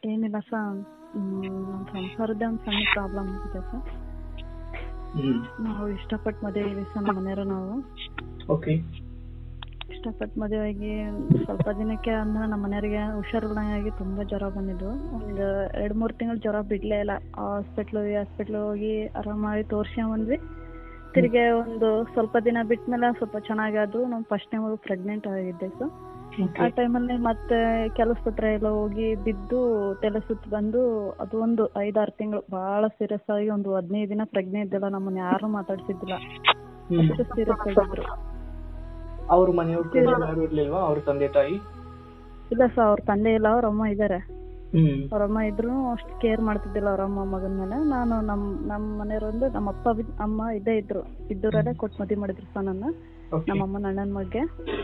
ಏನಿಲ್ಲ ಸರ್ ನಮ್ಮ ಸಂಸಾರದ್ದೇ ಒಂದು ಸಣ್ಣ ಪ್ರಾಬ್ಲಮ್ ಆಗಿದೆ ಸರ್ ಹ್ಮ್ ನಾವು ಇಷ್ಟಪಟ್ಟು ಮದುವೆ ಆಗಿದ್ದೀವಿ ಸರ್ ನಮ್ಮ ಮನೆಯವರು ನಾವು ಓಕೆ ಇಷ್ಟಪಟ್ಟು ಮದುವೆ ಆಗಿ ಸ್ವಲ್ಪ ದಿನಕ್ಕೆ ಅಂದ್ರೆ ನಮ್ಮ ಮನೆಯವರಿಗೆ ಹುಷಾರಿಲ್ದಂಗಾಗಿ ತುಂಬ ಜ್ವರ ಬಂದಿದ್ದು ಒಂದು ಎರಡು ಮೂರು ತಿಂಗಳು ಜ್ವರ ಬಿಡಲೇ ಇಲ್ಲ ಹಾಸ್ಪಿಟ್ಲು ಈ ಹಾಸ್ಪಿಟ್ಲು ಹೋಗಿ ಆರಾಮಾಗಿ ತೋರಿಸ್ಕೊಂಬಂದ್ವಿ ತಿರ್ಗಿ ಒಂದು ಸ್ವಲ್ಪ ದಿನ ಬಿಟ್ಮೇಲೆ ಸ್ವಲ್ಪ ಚೆನ್ನಾಗಾದು ನಾವು ಫಸ್ಟ್ ಟೈಮ್ ಪ್ರೆಗ್ನೆಂಟ್ ಆಗಿದ್ದೆ ಸರ್ ಆ ಟೈಮಲ್ಲಿ ಮತ್ತೆ ಕೆಲಸ ಹತ್ರ ಎಲ್ಲ ಹೋಗಿ ಬಿದ್ದು ತಲೆ ಸುತ್ತು ಬಂದು ಅದು ಒಂದು ಐದಾರು ತಿಂಗಳು ಭಾಳ ಸೀರಿಯಸ್ ಆಗಿ ಒಂದು ಹದಿನೈದು ದಿನ ಪ್ರಜ್ಞೆ ಇದ್ದಿಲ್ಲ ನಮ್ಮನ್ನ ಯಾರು ಮಾತಾಡ್ಸಿದ್ದಿಲ್ಲ ಹ್ಮ್ ಅಷ್ಟು ಸೀರಿಯಸ್ ಆಗಿದ್ರು ಅವ್ರ ಮನೆಯವ್ರು ಯಾರು ಇರ್ಲಿಲ್ವಾ ಅವ್ರ ತಂದೆ ತಾಯಿ ಇಲ್ಲ ಸರ್ ಅವ್ರ ತಂದೆ ಇಲ್ಲ ಅವ್ರ ಅಮ್ಮ ಇದ್ದಾರೆ ಹ್ಮ್ ಅವ್ರ ಅಮ್ಮ ಇದ್ರು ಅಷ್ಟು ಕೇರ್ ಮಾಡ್ತಿದ್ದಿಲ್ಲ ಅವ್ರ ಅಮ್ಮ ಮಗನ ಮೇಲೆ ನಾನು ನಮ್ಮ ನಮ್ಮ ಮನೆಯವ್ರೊಂದು ನಮ್ಮ ಅಪ್ಪ ಬಿ- ಅಮ್ಮ ಇದ್ದೇ ಇದ್ರು ಇದ್ದೂರಲ್ಲೇ ಕೊಟ್ಟು ಮದುವೆ ಮಾಡಿದ್ರು ಸರ್ ನನ್ನ ಓಕೆ ನಮ್ಮ ಅಮ್ಮನ ಅಣ್ಣನ ಮಗ್ಗೆ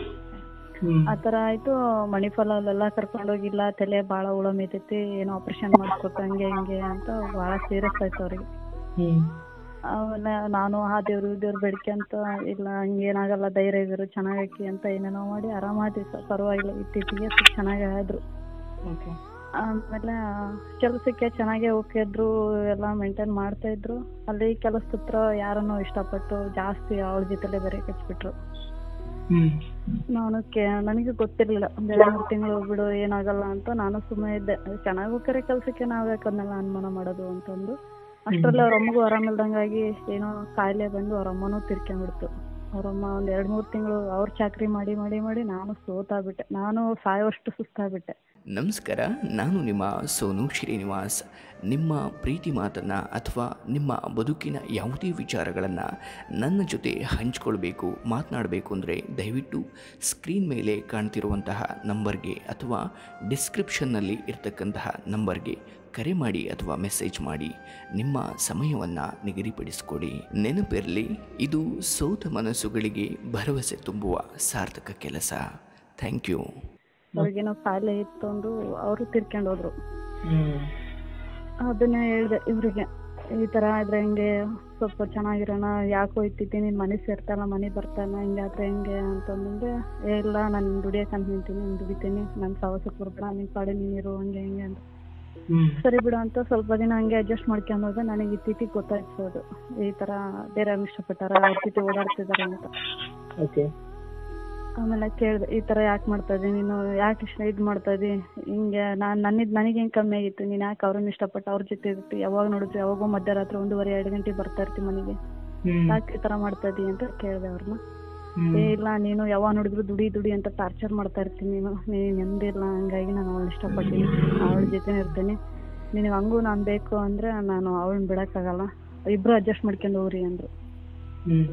ಹ್ಮ್ ಆ ಥರ ಆಯ್ತು ಮಣಿಪಾಲ್ ಅಲ್ಲೆಲ್ಲ ಕರ್ಕೊಂಡೋಗಿಲ್ಲ ತಲೆ ಭಾಳ ಹುಳ ಮೇತೈತಿ ಏನೋ ಆಪರೇಷನ್ ಮಾಡಿಸ್ಕೊಟ್ಟು ಹಂಗೆ ಹಿಂಗೆ ಅಂತ ಭಾಳ ಸೀರಿಯಸ್ ಆಯ್ತು ಅವ್ರಿಗೆ ಹ್ಮ್ ಆಮೇಲೆ ನಾನು ಆ ದೇವ್ರು ಈ ದೇವ್ರು ಬೇಡ್ಕೊಂತ ಇಲ್ಲ ಹಂಗೇನಾಗಲ್ಲ ಧೈರ್ಯ ಇದ್ರು ಚೆನ್ನಾಗೈತಿ ಅಂತ ಏನೇನೋ ಮಾಡಿ ಆರಾಮಾದ್ವಿ ಸರ್ ಪರವಾಗಿಲ್ಲ ಇತ್ತೀಚೆಗೆ ಸ್ವಲ್ಪ ಚೆನ್ನಾಗಿ ಆದ್ರು ಓಕೆ ಆಮೇಲೆ ಕೆಲಸಕ್ಕೆ ಚೆನ್ನಾಗೇ ಹೋಗ್ತಿದ್ರು ಎಲ್ಲ ಮೇಂಟೈನ್ ಮಾಡ್ತಾ ಇದ್ರು ಅಲ್ಲಿ ಕೆಲಸದ ಹತ್ರ ಯಾರನ್ನೋ ಇಷ್ಟಪಟ್ಟು ಜಾಸ್ತಿ ಅವಳ ಜೊತೆಲೆ ಬೇರೆ ಕಚ್ಬಿಟ್ರು ಹ್ಮ್ ನಾನು ಕೆ ನನಗೆ ಗೊತ್ತಿರಲಿಲ್ಲ ಒಂದು ಎರಡು ಮೂರು ತಿಂಗಳು ಬಿಡು ಏನಾಗಲ್ಲ ಅಂತ ನಾನು ಸುಮ್ಮನೆ ಇದ್ದೆ ಚೆನ್ನಾಗಿ ಹೋಗ್ತಾರೆ ಕೆಲಸಕ್ಕೆ ನಾವು ಯಾಕನ್ನೆಲ್ಲ ಅನುಮಾನ ಮಾಡೋದು ಅಂತಂದು ಅಷ್ಟರಲ್ಲಿ ಅವ್ರ ಅಮ್ಮಗೂ ಆರಾಮಿಲ್ದಂಗಾಗಿ ಏನೋ ಕಾಯಿಲೆ ಬಂದು ಅವ್ರ ಅಮ್ಮನೂ ತೀರ್ಕೊಂಡ್ಬಿಡ್ತು ಅವ್ರಮ್ಮ ಒಂದು ಎರಡು ಮೂರು ತಿಂಗಳು ಅವ್ರ ಚಾಕ್ರಿ ಮಾಡಿ ಮಾಡಿ ಮಾಡಿ ನಾನು ಸೋತಾಗ್ಬಿಟ್ಟೆ ನಾನು ಸಾಯೋಷ್ಟು ಸುಸ್ತಾಗ್ಬಿಟ್ಟೆ ನಮಸ್ಕಾರ ನಾನು ನಿಮ್ಮ ಸೋನು ಶ್ರೀನಿವಾಸ್ ನಿಮ್ಮ ಪ್ರೀತಿ ಮಾತನ್ನು ಅಥವಾ ನಿಮ್ಮ ಬದುಕಿನ ಯಾವುದೇ ವಿಚಾರಗಳನ್ನು ನನ್ನ ಜೊತೆ ಹಂಚ್ಕೊಳ್ಬೇಕು ಮಾತನಾಡಬೇಕು ಅಂದರೆ ದಯವಿಟ್ಟು ಸ್ಕ್ರೀನ್ ಮೇಲೆ ಕಾಣ್ತಿರುವಂತಹ ನಂಬರ್ಗೆ ಅಥವಾ ಡಿಸ್ಕ್ರಿಪ್ಷನ್ನಲ್ಲಿ ಇರ್ತಕ್ಕಂತಹ ನಂಬರ್ಗೆ ಕರೆ ಮಾಡಿ ಅಥವಾ ಮೆಸೇಜ್ ಮಾಡಿ ನಿಮ್ಮ ಸಮಯವನ್ನು ನಿಗದಿಪಡಿಸಿಕೊಡಿ ನೆನಪಿರಲಿ ಇದು ಸೋತ ಮನಸ್ಸುಗಳಿಗೆ ಭರವಸೆ ತುಂಬುವ ಸಾರ್ಥಕ ಕೆಲಸ ಥ್ಯಾಂಕ್ ಯು ಅವ್ರಿಗೇನೋ ಕಾಯಿಲೆ ಇತ್ತು ಅಂದು ಅವರು ತೀರ್ಕೊಂಡು ಹೋದ್ರು ಹ್ಮ್ ಅದನ್ನೇ ಹೇಳ್ದೆ ಇವ್ರಿಗೆ ಈ ತರ ಇದ್ರೆ ಹೆಂಗೆ ಸ್ವಲ್ಪ ಚೆನ್ನಾಗಿರೋಣ ಯಾಕೋ ಇತ್ತಿದ್ದೆ ನೀನ್ ಮನೆ ಸೇರ್ತಾನ ಮನೆ ಬರ್ತಾನ ಹಿಂಗಾದ್ರೆ ಹೆಂಗೆ ಅಂತಂದ್ರೆ ಏ ಇಲ್ಲ ನಾನು ದುಡಿಯಕ್ ಅಂತ ನಿಂತೀನಿ ನೀನ್ ದುಡಿತೀನಿ ನನ್ ಸಹವಾಸಕ್ಕೆ ಬರ್ಬೇಡ ನಿನ್ ಪಾಡೆ ನೀನ್ ಇರು ಹಂಗೆ ಹಿಂಗೆ ಅಂತ ಹ್ಮ್ ಸರಿ ಬಿಡು ಅಂತ ಸ್ವಲ್ಪ ದಿನ ಹಂಗೆ ಅಡ್ಜಸ್ಟ್ ಮಾಡ್ಕೊಂಡು ಹೋದೆ ನನಗೆ ಇತ್ತೀಚೆಗೆ ಗೊತ್ತಾಯ್ತು ಅದು ಈ ತರ ಬೇರೆ ಇಷ್ಟಪಟ್ಟಾರ ಅವ್ರ ಜೊತೆ ಓಡಾಡ್ತಿದಾರೆ ಅಂತ ಓಕೆ ಆಮೇಲೆ ಕೇಳ್ದೆ ಈ ತರ ಯಾಕೆ ಮಾಡ್ತಾ ಇದ್ದಿ ನೀನು ಯಾಕೆ ಇಷ್ಟ ಇದು ಮಾಡ್ತಾ ಇದ್ದಿ ಹಿಂಗೆ ನಾನು ನನ್ನಿದ್ ನನಗೆ ಹೆಂಗೆ ಕಮ್ಮಿ ಆಗಿತ್ತು ನೀನು ಯಾಕೆ ಅವ್ರನ್ನ ಇಷ್ಟಪಟ್ಟು ಅವ್ರ ಜೊತೆ ಇರ್ತಿ ಯಾವಾಗ ನೋಡಿದ್ರಿ ಯಾವಾಗೋ ಮಧ್ಯರಾತ್ರಿ ಒಂದೂವರೆ ಎರಡು ಗಂಟೆಗೆ ಬರ್ತಾ ಇರ್ತಿ ಮನೆಗೆ ಹ್ಮ್ ಯಾಕೆ ಈ ತರ ಮಾಡ್ತಾ ಇದ್ದಿ ಅಂತ ಕೇಳ್ದೆ ಅವ್ರನ್ನ ಹ್ಮ್ ಏ ಇಲ್ಲ ನೀನು ಯಾವಾಗ ನೋಡಿದ್ರು ದುಡಿ ದುಡಿ ಅಂತ ಟಾರ್ಚರ್ ಮಾಡ್ತಾ ಇರ್ತೀನಿ ನೀನು ನೀನು ನೆಮ್ಮದಿ ಇಲ್ಲ ಹಂಗಾಗಿ ನಾನು ಅವಳನ್ನ ಇಷ್ಟಪಡ್ತೀನಿ ಅವಳ ಜೊತೆ ಇರ್ತೀನಿ ನಿನಗೆ ಹಂಗೂ ನಾನು ಬೇಕು ಅಂದ್ರೆ ನಾನು ಅವಳನ್ನ ಬಿಡಕ್ಕಾಗಲ್ಲ ಇಬ್ರು ಅಡ್ಜಸ್ಟ್ ಮಾಡ್ಕೊಂಡು ಹೋಗ್ರಿ ಅಂದ್ರು ಹ್ಮ್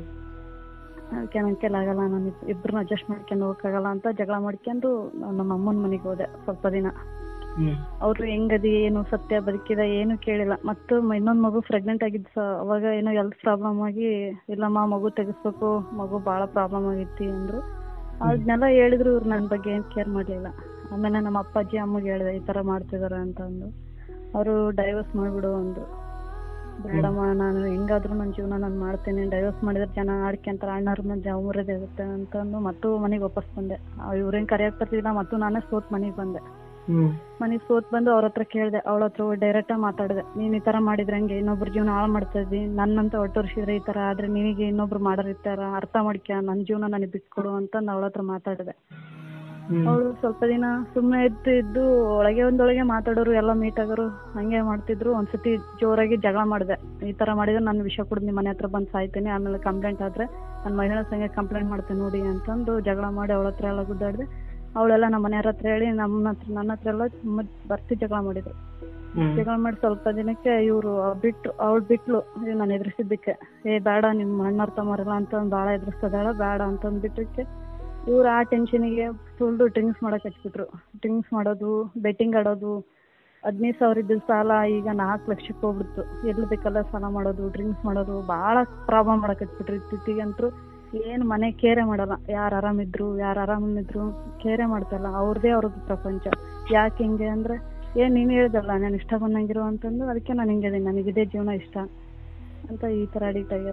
ಅದಕ್ಕೆ ನನ್ನ ಕೈಲಾಗಲ್ಲ ನಾನು ಇಬ್ಬರನ್ನ ಅಡ್ಜಸ್ಟ್ ಮಾಡ್ಕೊಂಡು ಹೋಗಕ್ಕಾಗಲ್ಲ ಅಂತ ಜಗಳ ಮಾಡ್ಕೊಂಡು ನಾನ್ ನಮ್ಮ ಅಮ್ಮನ ಮನೆಗೆ ಹೋದೆ ಸ್ವಲ್ಪ ದಿನ ಹ್ಮ್ ಅವರು ಹೆಂಗದಿ ಏನು ಸತ್ಯ ಬದುಕಿದ ಏನು ಕೇಳಿಲ್ಲ ಮತ್ತು ಇನ್ನೊಂದು ಮಗು ಪ್ರೆಗ್ನೆಂಟ್ ಆಗಿದ್ದು ಸ ಅವಾಗ ಏನೋ ಹೆಲ್ತ್ ಪ್ರಾಬ್ಲಮ್ ಆಗಿ ಇಲ್ಲಮ್ಮ ಮಗು ತೆಗಿಸ್ಬೇಕು ಮಗು ಭಾಳ ಪ್ರಾಬ್ಲಮ್ ಆಗೈತಿ ಅಂದ್ರು ಅದನ್ನೆಲ್ಲ ಹೇಳಿದ್ರು ಇವ್ರು ನನ್ನ ಬಗ್ಗೆ ಏನು ಕೇರ್ ಮಾಡಲಿಲ್ಲ ಆಮೇಲೆ ನಮ್ಮ ಅಪ್ಪಾಜಿ ಅಮ್ಮಗೆ ಹೇಳಿದೆ ಈ ಥರ ಮಾಡ್ತಿದಾರೆ ಅಂತ ಅಂದು ಅವರು ಡೈವರ್ಸ್ ಮಾಡಿಬಿಡು ಅಂದ್ರು ಬೇಡಮ್ಮ ನಾನು ಹೆಂಗಾದ್ರೂ ನನ್ನ ಜೀವನ ನಾನು ಮಾಡ್ತೀನಿ ಡೈವರ್ಸ್ ಮಾಡಿದ್ರೆ ಜನ ಆಡ್ಕೊಂತಾರೆ ಅಣ್ಣವ್ರ ಮೇಲೆ ಅವರದೇ ಇರುತ್ತೆ ಅಂತಂದು ಮತ್ತು ಮನೆಗೆ ವಾಪಸ್ ಬಂದೆ ಇವ್ರೇನು ಕರೆಯಕ್ಕೆ ಬರ್ತಿಲ್ಲ ಮತ್ತು ನಾನೇ ಸೋತ್ ಮನೆಗೆ ಬಂದೆ ಹ್ಮ್ ಮನೆಗೆ ಸೋತ್ ಬಂದು ಅವ್ರ ಹತ್ರ ಕೇಳಿದೆ ಅವಳ ಹತ್ರ ಡೈರೆಕ್ಟ್ ಆಗಿ ಮಾತಾಡಿದೆ ನೀನ್ ಈ ತರ ಮಾಡಿದ್ರೆ ಹಂಗೆ ಇನ್ನೊಬ್ರ ಜೀವನ ಹಾಳು ಮಾಡ್ತಾ ಇದ್ದಿ ನನ್ನಂತ ಒಟ್ಟೋರ್ಸಿದ್ರೆ ಈ ತರ ಆದ್ರೆ ನಿನಗೆ ಇನ್ನೊಬ್ರು ಮಾಡೋರ್ ಇರ್ತಾರ ಅರ್ಥ ಮಾಡ್ಕ್ಯ ನನ್ನ ಜೀವನ ನನಗೆ ಬಿಟ್ಕೊಡು ಅಂತ ಅವಳ ಹತ್ರ ಮಾತಾಡಿದೆ ಹ್ಮ್ ಅವಳು ಸ್ವಲ್ಪ ದಿನ ಸುಮ್ಮನೆ ಇದ್ದು ಇದ್ದು ಒಳಗೆ ಒಂದೊಳಗೆ ಮಾತಾಡೋರು ಎಲ್ಲ ಮೀಟ್ ಆಗೋರು ಹಂಗೆ ಮಾಡ್ತಿದ್ರು ಒಂದ್ಸತಿ ಜೋರಾಗಿ ಜಗಳ ಮಾಡಿದೆ ಈ ತರ ಮಾಡಿದ್ರೆ ನಾನು ವಿಷ ಕುಡ್ದು ನಿಮ್ಮ ಮನೆ ಹತ್ರ ಬಂದು ಸಾಯ್ತೀನಿ ಆಮೇಲೆ ಕಂಪ್ಲೇಂಟ್ ಆದ್ರೆ ನಾನು ಮಹಿಳಾ ಸಂಘ ಕಂಪ್ಲೇಂಟ್ ಮಾಡ್ತೇನೆ ನೋಡಿ ಅಂತಂದು ಜಗಳ ಮಾಡಿ ಅವಳ ಹತ್ರ ಎಲ್ಲ ಗುದ್ದಾಡಿದೆ ಅವಳೆಲ್ಲ ನಮ್ಮ ಮನೆಯವ್ರ ಹತ್ರ ಹೇಳಿ ನಮ್ಮ ಹತ್ರ ನನ್ನ ಹತ್ರ ಎಲ್ಲ ತುಂಬ ಬರ್ತಿ ಜಗಳ ಮಾಡಿದ್ರು ಹ್ಮ್ ಜಗಳ ಮಾಡಿ ಸ್ವಲ್ಪ ದಿನಕ್ಕೆ ಇವರು ಬಿಟ್ಟು ಅವಳು ಬಿಟ್ಲು ನಾನು ಎದುರಿಸಿದ್ದಕ್ಕೆ ಏ ಬೇಡ ನಿಮ್ಮ ಅಣ್ಣವ್ರ ತಮ್ಮರೆಲ್ಲ ಅಂತ ಭಾಳ ಎದುರಿಸ್ತದಾಳ ಬೇಡ ಅಂತಂದ್ಬಿಟ್ಟಕ್ಕೆ ಇವ್ರು ಆ ಟೆನ್ಷನಿಗೆ ಫುಲ್ಲು ಡ್ರಿಂಕ್ಸ್ ಮಾಡಕ್ ಹಚ್ಬಿಟ್ರು ಡ್ರಿಂಕ್ಸ್ ಮಾಡೋದು ಬೆಟ್ಟಿಂಗ್ ಆಡೋದು ಹದಿನೈದು ಸಾವಿರ ಇದ್ದ ಸಾಲ ಈಗ ನಾಲ್ಕು ಲಕ್ಷಕ್ಕೆ ಹೋಗ್ಬಿಡ್ತು ಎಲ್ಲಿ ಬೇಕಲ್ಲ ಸಾಲ ಮಾಡೋದು ಡ್ರಿಂಕ್ಸ್ ಮಾಡೋದು ಭಾಳ ಪ್ರಾಬ್ಲಮ್ ಮಾಡಕ್ ಹಚ್ಬಿಟ್ರು ಇತ್ತೀಚೆಗಂತೂ ಏನು ಮನೆ ಕೇರೆ ಮಾಡಲ್ಲ ಯಾರು ಆರಾಮಿದ್ರು ಯಾರು ಆರಾಮಿದ್ರು ಕೇರೆ ಮಾಡ್ತಲ್ಲ ಅವ್ರದೇ ಅವ್ರದ್ದು ಪ್ರಪಂಚ ಯಾಕೆ ಹಿಂಗೆ ಅಂದ್ರೆ ಏನ್ ನೀನು ಹೇಳ್ದಲ್ಲ ನಾನು ಇಷ್ಟ ಬಂದಂಗಿರು ಅಂತಂದು ಅದಕ್ಕೆ ನಾನು ಹಿಂಗೆ ಇದೀನಿ ನನಗೆ ಇದೇ ಜೀವನ ಇಷ್ಟ ಅಂತ ಈ ಥರ ಅಡಿಕ್ಟ್ ಆಗ್ಯಾರ